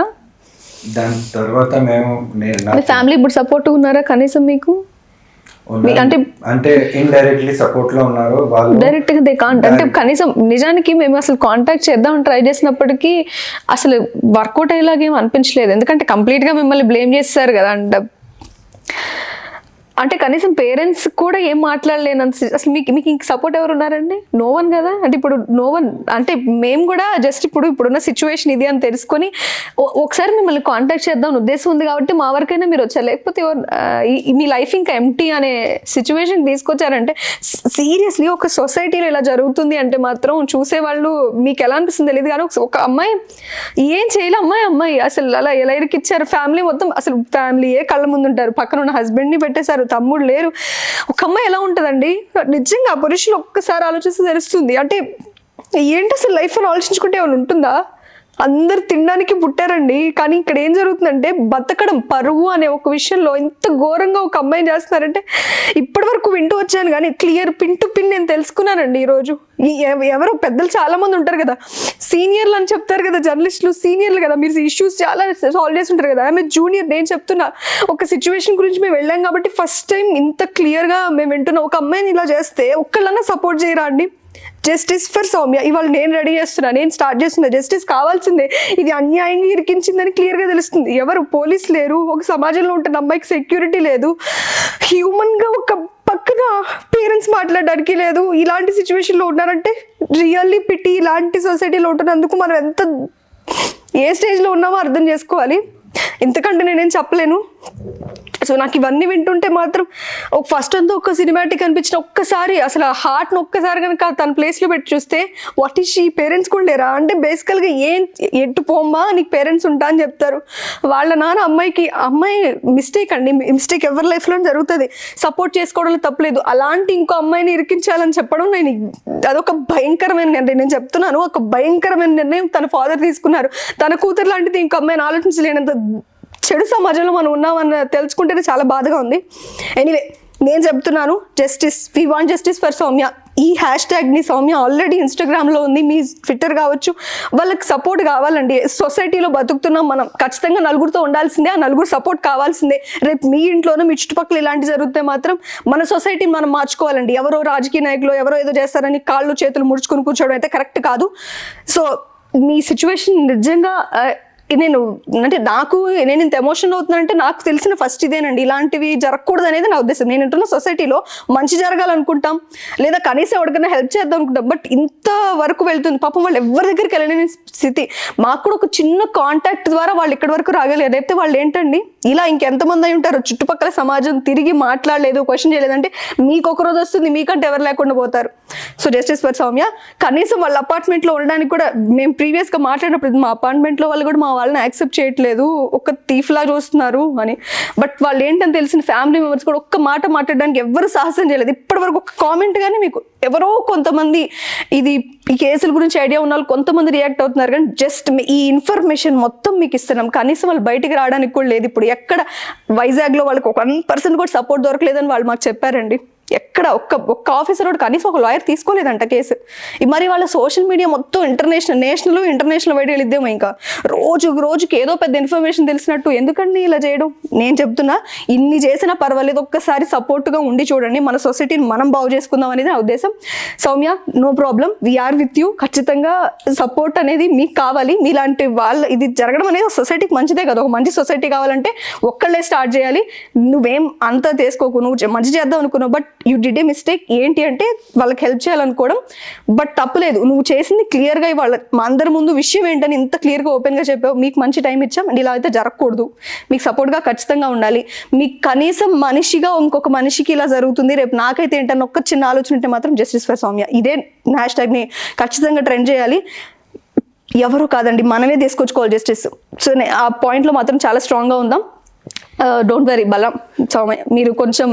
దాని తర్వాత మేము నేను మీ నాకు ఫ్యామిలీ ఇప్పుడు సపోర్ట్ ఉన్నారా కనీసం మీకు ఉన్నారు. అంటే- అంటే ఇండైరెక్ట్లీ సపోర్ట్ లో ఉన్నారు వాళ్ళు డైరెక్ట్ గా దే కాంట్ అంటే కనీసం నిజానికి మేము అసలు కాంటాక్ట్ చేద్దాం ట్రై చేసినప్పటికీ అసలు వర్కౌట్ అయ్యేలాగా ఏం అనిపించలేదు ఎందుకంటే కంప్లీట్ గా మిమ్మల్ని బ్లేమ్ చేస్తారు కదా అంట అంటే కనీసం పేరెంట్స్ కూడా ఏం మాట్లాడలేనంత సి- అసలు మీకు మీకు ఇంక సపోర్ట్ ఎవరు ఉన్నారండి నో వన్ కదా అంటే ఇప్పుడు నో వన్ అంటే మేము కూడా జస్ట్ ఇప్పుడు ఇప్పుడున్న సిచ్యువేషన్ ఇది అని తెలుసుకొని ఓ- ఒకసారి మిమ్మల్ని కాంటాక్ట్ చేద్దాం ఉద్దేశం ఉంది కాబట్టి మా వరకైనా మీరు వచ్చారు లేకపోతే ఎవరు- ఆ, ఈ- మీ లైఫ్ ఇంకా ఎంటీ అనే సిచ్యువేషన్ తీసుకొచ్చారంటే సీరియస్లీ ఒక సొసైటీలో ఇలా జరుగుతుంది అంటే మాత్రం చూసేవాళ్ళు మీకు ఎలా అనిపిస్తుంది తెలియదు కానీ ఒక- ఒక అమ్మాయి ఏం చేయలే అమ్మాయి అమ్మాయి అసలు అలా ఎలా ఇరికిచ్చారు ఫ్యామిలీ మొత్తం అసలు ఫ్యామిలీయే కళ్ళ ముందు ఉంటారు పక్కన ఉన్న హస్బెండ్ని పెట్టేశారు తమ్ముడు లేరు ఒక అమ్మాయి ఎలా ఉంటుందండి నిజంగా ఆ పురుషులు ఒక్కసారి ఆలోచిస్తే తెలుస్తుంది అంటే ఏంటి అసలు లైఫ్ అని ఆలోచించుకుంటే ఏమైనా ఉంటుందా అందరు తినడానికి పుట్టారండి కానీ ఇక్కడ ఏం జరుగుతుందంటే బతకడం పరువు అనే ఒక విషయంలో ఇంత ఘోరంగా ఒక అమ్మాయిని చేస్తున్నారంటే ఇప్పటి వరకు వింటూ వచ్చాను కానీ క్లియర్ పిన్ టు పిన్ నేను తెలుసుకున్నానండి ఈరోజు ఈ ఎవ- ఎవరో పెద్దలు చాలా మంది ఉంటారు కదా సీనియర్లు అని చెప్తారు కదా జర్నలిస్టులు సీనియర్లు కదా మీరు ఇష్యూస్ చాలా సాల్వ్ చేసి ఉంటారు కదా ఆమె జూనియర్ నేను చెప్తున్నా ఒక సిచ్యువేషన్ గురించి మేము వెళ్ళాం కాబట్టి ఫస్ట్ టైం ఇంత క్లియర్గా మేము వింటున్నాం ఒక అమ్మాయిని ఇలా చేస్తే ఒక్కళ్ళన్నా సపోర్ట్ చేయరా అండి జస్టిస్ ఫర్ సౌమ్య ఇవాళ నేను రెడీ చేస్తున్నా నేను స్టార్ట్ చేస్తున్నా జస్టిస్ కావాల్సిందే ఇది అన్యాయంగా ఇరికించిందని క్లియర్గా తెలుస్తుంది ఎవరు పోలీస్ లేరు ఒక సమాజంలో ఉంటున్న అమ్మాయికి సెక్యూరిటీ లేదు హ్యూమన్గా ఒక పక్కన పేరెంట్స్ మాట్లాడడానికి లేదు ఇలాంటి సిచ్యువేషన్లో ఉన్నారంటే రియల్లీ పిటి ఇలాంటి సొసైటీలో ఉంటున్నందుకు మనం ఎంత ఏ స్టేజ్లో ఉన్నామో అర్థం చేసుకోవాలి ఇంతకంటే నేనేం చెప్పలేను సో నాకు ఇవన్నీ వింటుంటే మాత్రం ఒక ఫస్ట్ అంతా ఒక్క సినిమాటిక్ అనిపించిన ఒక్కసారి అసలు ఆ హార్ట్ని ఒక్కసారి కనుక తన ప్లేస్లో పెట్టి చూస్తే వాట్ ఈస్ ఈ పేరెంట్స్ కూడా లేరా అంటే బేసికల్గా ఏం ఎట్టు పోమ్మా నీకు పేరెంట్స్ ఉంటా అని చెప్తారు వాళ్ళ నాన్న అమ్మాయికి అమ్మాయి మిస్టేక్ అండి మిస్టేక్ ఎవరి లైఫ్లో జరుగుతుంది సపోర్ట్ చేసుకోవడంలో తప్పలేదు అలాంటి ఇంకో అమ్మాయిని ఇరికించాలని చెప్పడం నేను అదొక భయంకరమైన నిర్ణయం నేను చెప్తున్నాను ఒక భయంకరమైన నిర్ణయం తన ఫాదర్ తీసుకున్నారు తన కూతురు లాంటిది ఇంకో అమ్మాయిని ఆలోచించలేనంత చెడు సమాజంలో మనం ఉన్నామన్న తెలుసుకుంటేనే చాలా బాధగా ఉంది ఎనీవే నేను చెప్తున్నాను justice we want justice for Soumya ఈ హ్యాష్ ట్యాగ్ని సౌమ్య ఆల్రెడీ ఇన్స్టాగ్రామ్లో ఉంది మీ ట్విట్టర్ కావచ్చు వాళ్ళకి సపోర్ట్ కావాలండి సొసైటీలో బతుకుతున్నాం మనం ఖచ్చితంగా నలుగురితో ఉండాల్సిందే ఆ నలుగురు సపోర్ట్ కావాల్సిందే రేపు మీ ఇంట్లోనూ మీ చుట్టుపక్కల ఇలాంటి జరిగితే మాత్రం మన సొసైటీని మనం మార్చుకోవాలండి ఎవరో రాజకీయ నాయకులు ఎవరో ఏదో చేస్తారని కాళ్ళు చేతులు ముడుచుకుని కూర్చోవడం అయితే కరెక్ట్ కాదు సో మీ సిచ్యువేషన్ నిజంగా ఆ, నేను అంటే నాకు నేను ఇంత ఎమోషన్ అవుతున్నానంటే నాకు తెలిసిన ఫస్ట్ ఇదేనండి ఇలాంటివి జరగకూడదు అనేది నా ఉద్దేశం నేను ఉంటున్న సొసైటీలో మంచి జరగాలనుకుంటాం లేదా కనీసం ఎవరికైనా హెల్ప్ చేద్దాం అనుకుంటాం బట్ ఇంత వరకు వెళ్తుంది పాపం వాళ్ళు ఎవరి దగ్గరికి వెళ్ళలేని స్థితి మాకు కూడా ఒక చిన్న కాంటాక్ట్ ద్వారా వాళ్ళు ఇక్కడి వరకు రాగలేరు అయితే వాళ్ళు ఏంటండి ఇలా ఇంకెంతమంది అయి ఉంటారు చుట్టుపక్కల సమాజం తిరిగి మాట్లాడలేదు క్వశ్చన్ చేయలేదంటే మీకు ఒక రోజు వస్తుంది మీకంటే ఎవరు లేకుండా పోతారు సో జస్టిస్ ఫర్ సౌమ్య కనీసం వాళ్ళ apartment లో ఉండడానికి కూడా మేము previous గా మాట్లాడినప్పుడు ఇది మా apartment లో వాళ్ళు కూడా మా వాళ్ళని యాక్సెప్ట్ చేయట్లేదు ఒక thief లా చూస్తున్నారు అని బట్ వాళ్ళు ఏంటని తెలిసిన ఫ్యామిలీ మెంబర్స్ కూడా ఒక్క మాట మాట్లాడడానికి ఎవరు సాహసం చేయలేదు ఇప్పటి వరకు ఒక కామెంట్ కానీ మీకు ఎవరో కొంతమంది ఇది ఈ కేసుల గురించి ఐడియా ఉన్న వాళ్ళు కొంతమంది రియాక్ట్ అవుతున్నారు కానీ జస్ట్ ఈ ఇన్ఫర్మేషన్ మొత్తం మీకు ఇస్తున్నాం కనీసం వాళ్ళు బయటికి రావడానికి కూడా లేదు ఇప్పుడు ఎక్కడ వైజాగ్లో వాళ్ళకి ఒక వన్ పర్సెంట్ కూడా సపోర్ట్ దొరకలేదని వాళ్ళు మాకు చెప్పారండి ఎక్కడ ఒక్క ఒక్క ఆఫీసర్ కూడా కనీసం ఒక లాయర్ తీసుకోలేదంట కేసు ఈ మరి వాళ్ళ సోషల్ మీడియా మొత్తం ఇంటర్నేషనల్ నేషనల్ ఇంటర్నేషనల్ వైడ్ వెళ్ళిద్దేమో ఇంకా రోజు రోజుకి ఏదో పెద్ద ఇన్ఫర్మేషన్ తెలిసినట్టు ఎందుకండి ఇలా చేయడం నేను చెప్తున్నా ఇన్ని చేసినా పర్వాలేదు ఒక్కసారి సపోర్ట్గా ఉండి చూడండి మన సొసైటీని మనం బాగు చేసుకుందాం అనేది నా ఉద్దేశం Soumya no problem we're with you ఖచ్చితంగా సపోర్ట్ అనేది మీకు కావాలి మీలాంటి వాళ్ళ ఇది జరగడం అనేది సొసైటీకి మంచిదే కదా ఒక మంచి సొసైటీ కావాలంటే ఒక్కళ్ళే స్టార్ట్ చేయాలి నువ్వేం అంతా చేసుకోకు నువ్వు చే- మంచి చేద్దాం అనుకున్నావు but you did a mistake ఏంటి అంటే వాళ్ళకి హెల్ప్ చేయాలనుకోవడం బట్ తప్పలేదు నువ్వు చేసింది క్లియర్గా వాళ్ళ మా అందరి ముందు విషయం ఏంటని ఇంత క్లియర్గా ఓపెన్గా చెప్పావు మీకు మంచి టైం ఇచ్చాం అండ్ ఇలా అయితే జరగకూడదు మీకు సపోర్ట్గా ఖచ్చితంగా ఉండాలి మీకు కనీసం మనిషిగా ఇంకొక మనిషికి ఇలా జరుగుతుంది రేపు నాకైతే ఏంటన్న ఒక్క చిన్న ఆలోచన ఉంటే మాత్రం జస్టిస్ ఫర్ సౌమ్య ఇదే హ్యాష్ ట్యాగ్ని ఖచ్చితంగా ట్రెండ్ చేయాలి ఎవరు కాదండి మనమే తీసుకొచ్చుకోవాలి జస్టిస్ సో నే- ఆ పాయింట్లో మాత్రం చాలా స్ట్రాంగ్గా ఉందాం డోంట్ వెరీ బలం సౌమ్య మీరు కొంచెం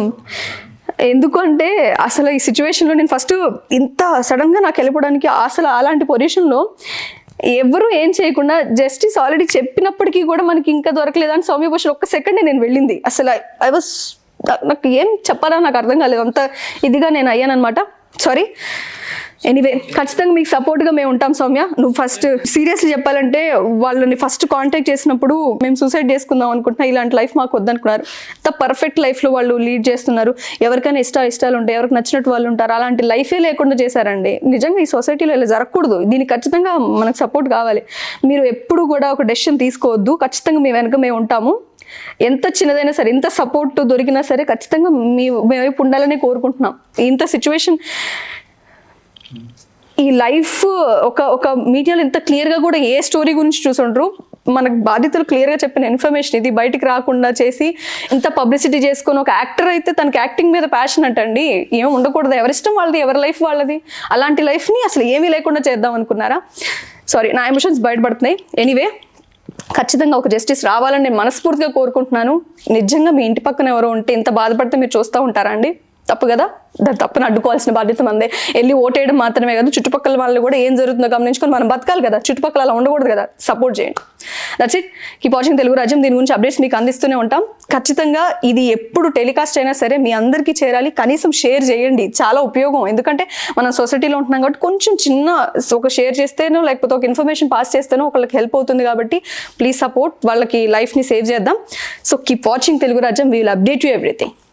ఎందుకంటే అసలు ఈ సిచ్యువేషన్లో నేను ఫస్ట్ ఇంత సడన్గా నాకు వెళ్ళిపోవడానికి అసలు అలాంటి పొజిషన్లో ఎవరు ఏం చేయకుండా జస్టిస్ ఆల్రెడీ చెప్పినప్పటికీ కూడా మనకి ఇంకా దొరకలేదని సౌమ్య భూషణ్ ఒక్క సెకండే నేను వెళ్ళింది అసలు ఐ వాస్ నాకు ఏం చెప్పాలో నాకు అర్థం కాలేదు అంత ఇదిగా నేను అయ్యానమాట సారీ ఎనీవే ఖచ్చితంగా మీకు సపోర్ట్గా మేము ఉంటాం సౌమ్య నువ్వు ఫస్ట్ సీరియస్లీ చెప్పాలంటే వాళ్ళని ఫస్ట్ కాంటాక్ట్ చేసినప్పుడు మేము సూసైడ్ చేసుకుందాం అనుకుంటున్నా ఇలాంటి లైఫ్ మాకు వద్దనుకున్నారు అంత పర్ఫెక్ట్ లైఫ్లో వాళ్ళు లీడ్ చేస్తున్నారు ఎవరికైనా ఇష్ట ఇష్టాలు ఉంటాయి ఎవరికి నచ్చినట్టు వాళ్ళు ఉంటారు అలాంటి లైఫే లేకుండా చేశారండి నిజంగా ఈ సొసైటీలో ఇలా జరగకూడదు దీనికి ఖచ్చితంగా మనకు సపోర్ట్ కావాలి మీరు ఎప్పుడు కూడా ఒక డెసిషన్ తీసుకోవద్దు ఖచ్చితంగా మీ వెనక మేము ఉంటాము ఎంత చిన్నదైనా సరే ఎంత సపోర్ట్ దొరికినా సరే ఖచ్చితంగా మీ మీ వైపు ఉండాలని కోరుకుంటున్నాం ఇంత సిచ్యువేషన్ ఈ లైఫ్ ఒక ఒక మీడియాలో ఇంత క్లియర్గా కూడా ఏ స్టోరీ గురించి చూసుండ్రు మనకు బాధితులు క్లియర్గా చెప్పిన ఇన్ఫర్మేషన్ ఇది బయటికి రాకుండా చేసి ఇంత పబ్లిసిటీ చేసుకొని ఒక యాక్టర్ అయితే తనకి యాక్టింగ్ మీద ప్యాషన్ అంటండి ఏం ఉండకూడదు ఎవరిష్టం వాళ్ళది ఎవరి లైఫ్ వాళ్ళది అలాంటి లైఫ్ని అసలు ఏమీ లేకుండా చేద్దాం అనుకున్నారా సారీ నా ఎమోషన్స్ బయటపడుతున్నాయి ఎనీవే ఖచ్చితంగా ఒక జస్టిస్ రావాలని నేను మనస్ఫూర్తిగా కోరుకుంటున్నాను నిజంగా మీ ఇంటి పక్కన ఎవరో ఉంటే ఇంత బాధపడితే మీరు చూస్తూ ఉంటారా అండి తప్పు కదా దాని తప్పును అడ్డుకోవాల్సిన బాధ్యత మందే వెళ్ళి ఓటేయడం మాత్రమే కాదు చుట్టుపక్కల వాళ్ళు కూడా ఏం జరుగుతుందో గమనించుకొని మనం బతకాలి కదా చుట్టుపక్కల అలా ఉండకూడదు కదా సపోర్ట్ చేయండి that's it keep watching Telugu Rajyam దీని గురించి అప్డేట్స్ మీకు అందిస్తూనే ఉంటాం ఖచ్చితంగా ఇది ఎప్పుడు టెలికాస్ట్ అయినా సరే మీ అందరికీ చేరాలి కనీసం షేర్ చేయండి చాలా ఉపయోగం ఎందుకంటే మనం సొసైటీలో ఉంటున్నాం కాబట్టి కొంచెం చిన్న ఒక షేర్ చేస్తేనో లేకపోతే ఒక ఇన్ఫర్మేషన్ పాస్ చేస్తేనో ఒకళ్ళకి హెల్ప్ అవుతుంది కాబట్టి ప్లీజ్ సపోర్ట్ వాళ్ళకి లైఫ్ని సేవ్ చేద్దాం so keep watching Telugu Rajyam we will update you everything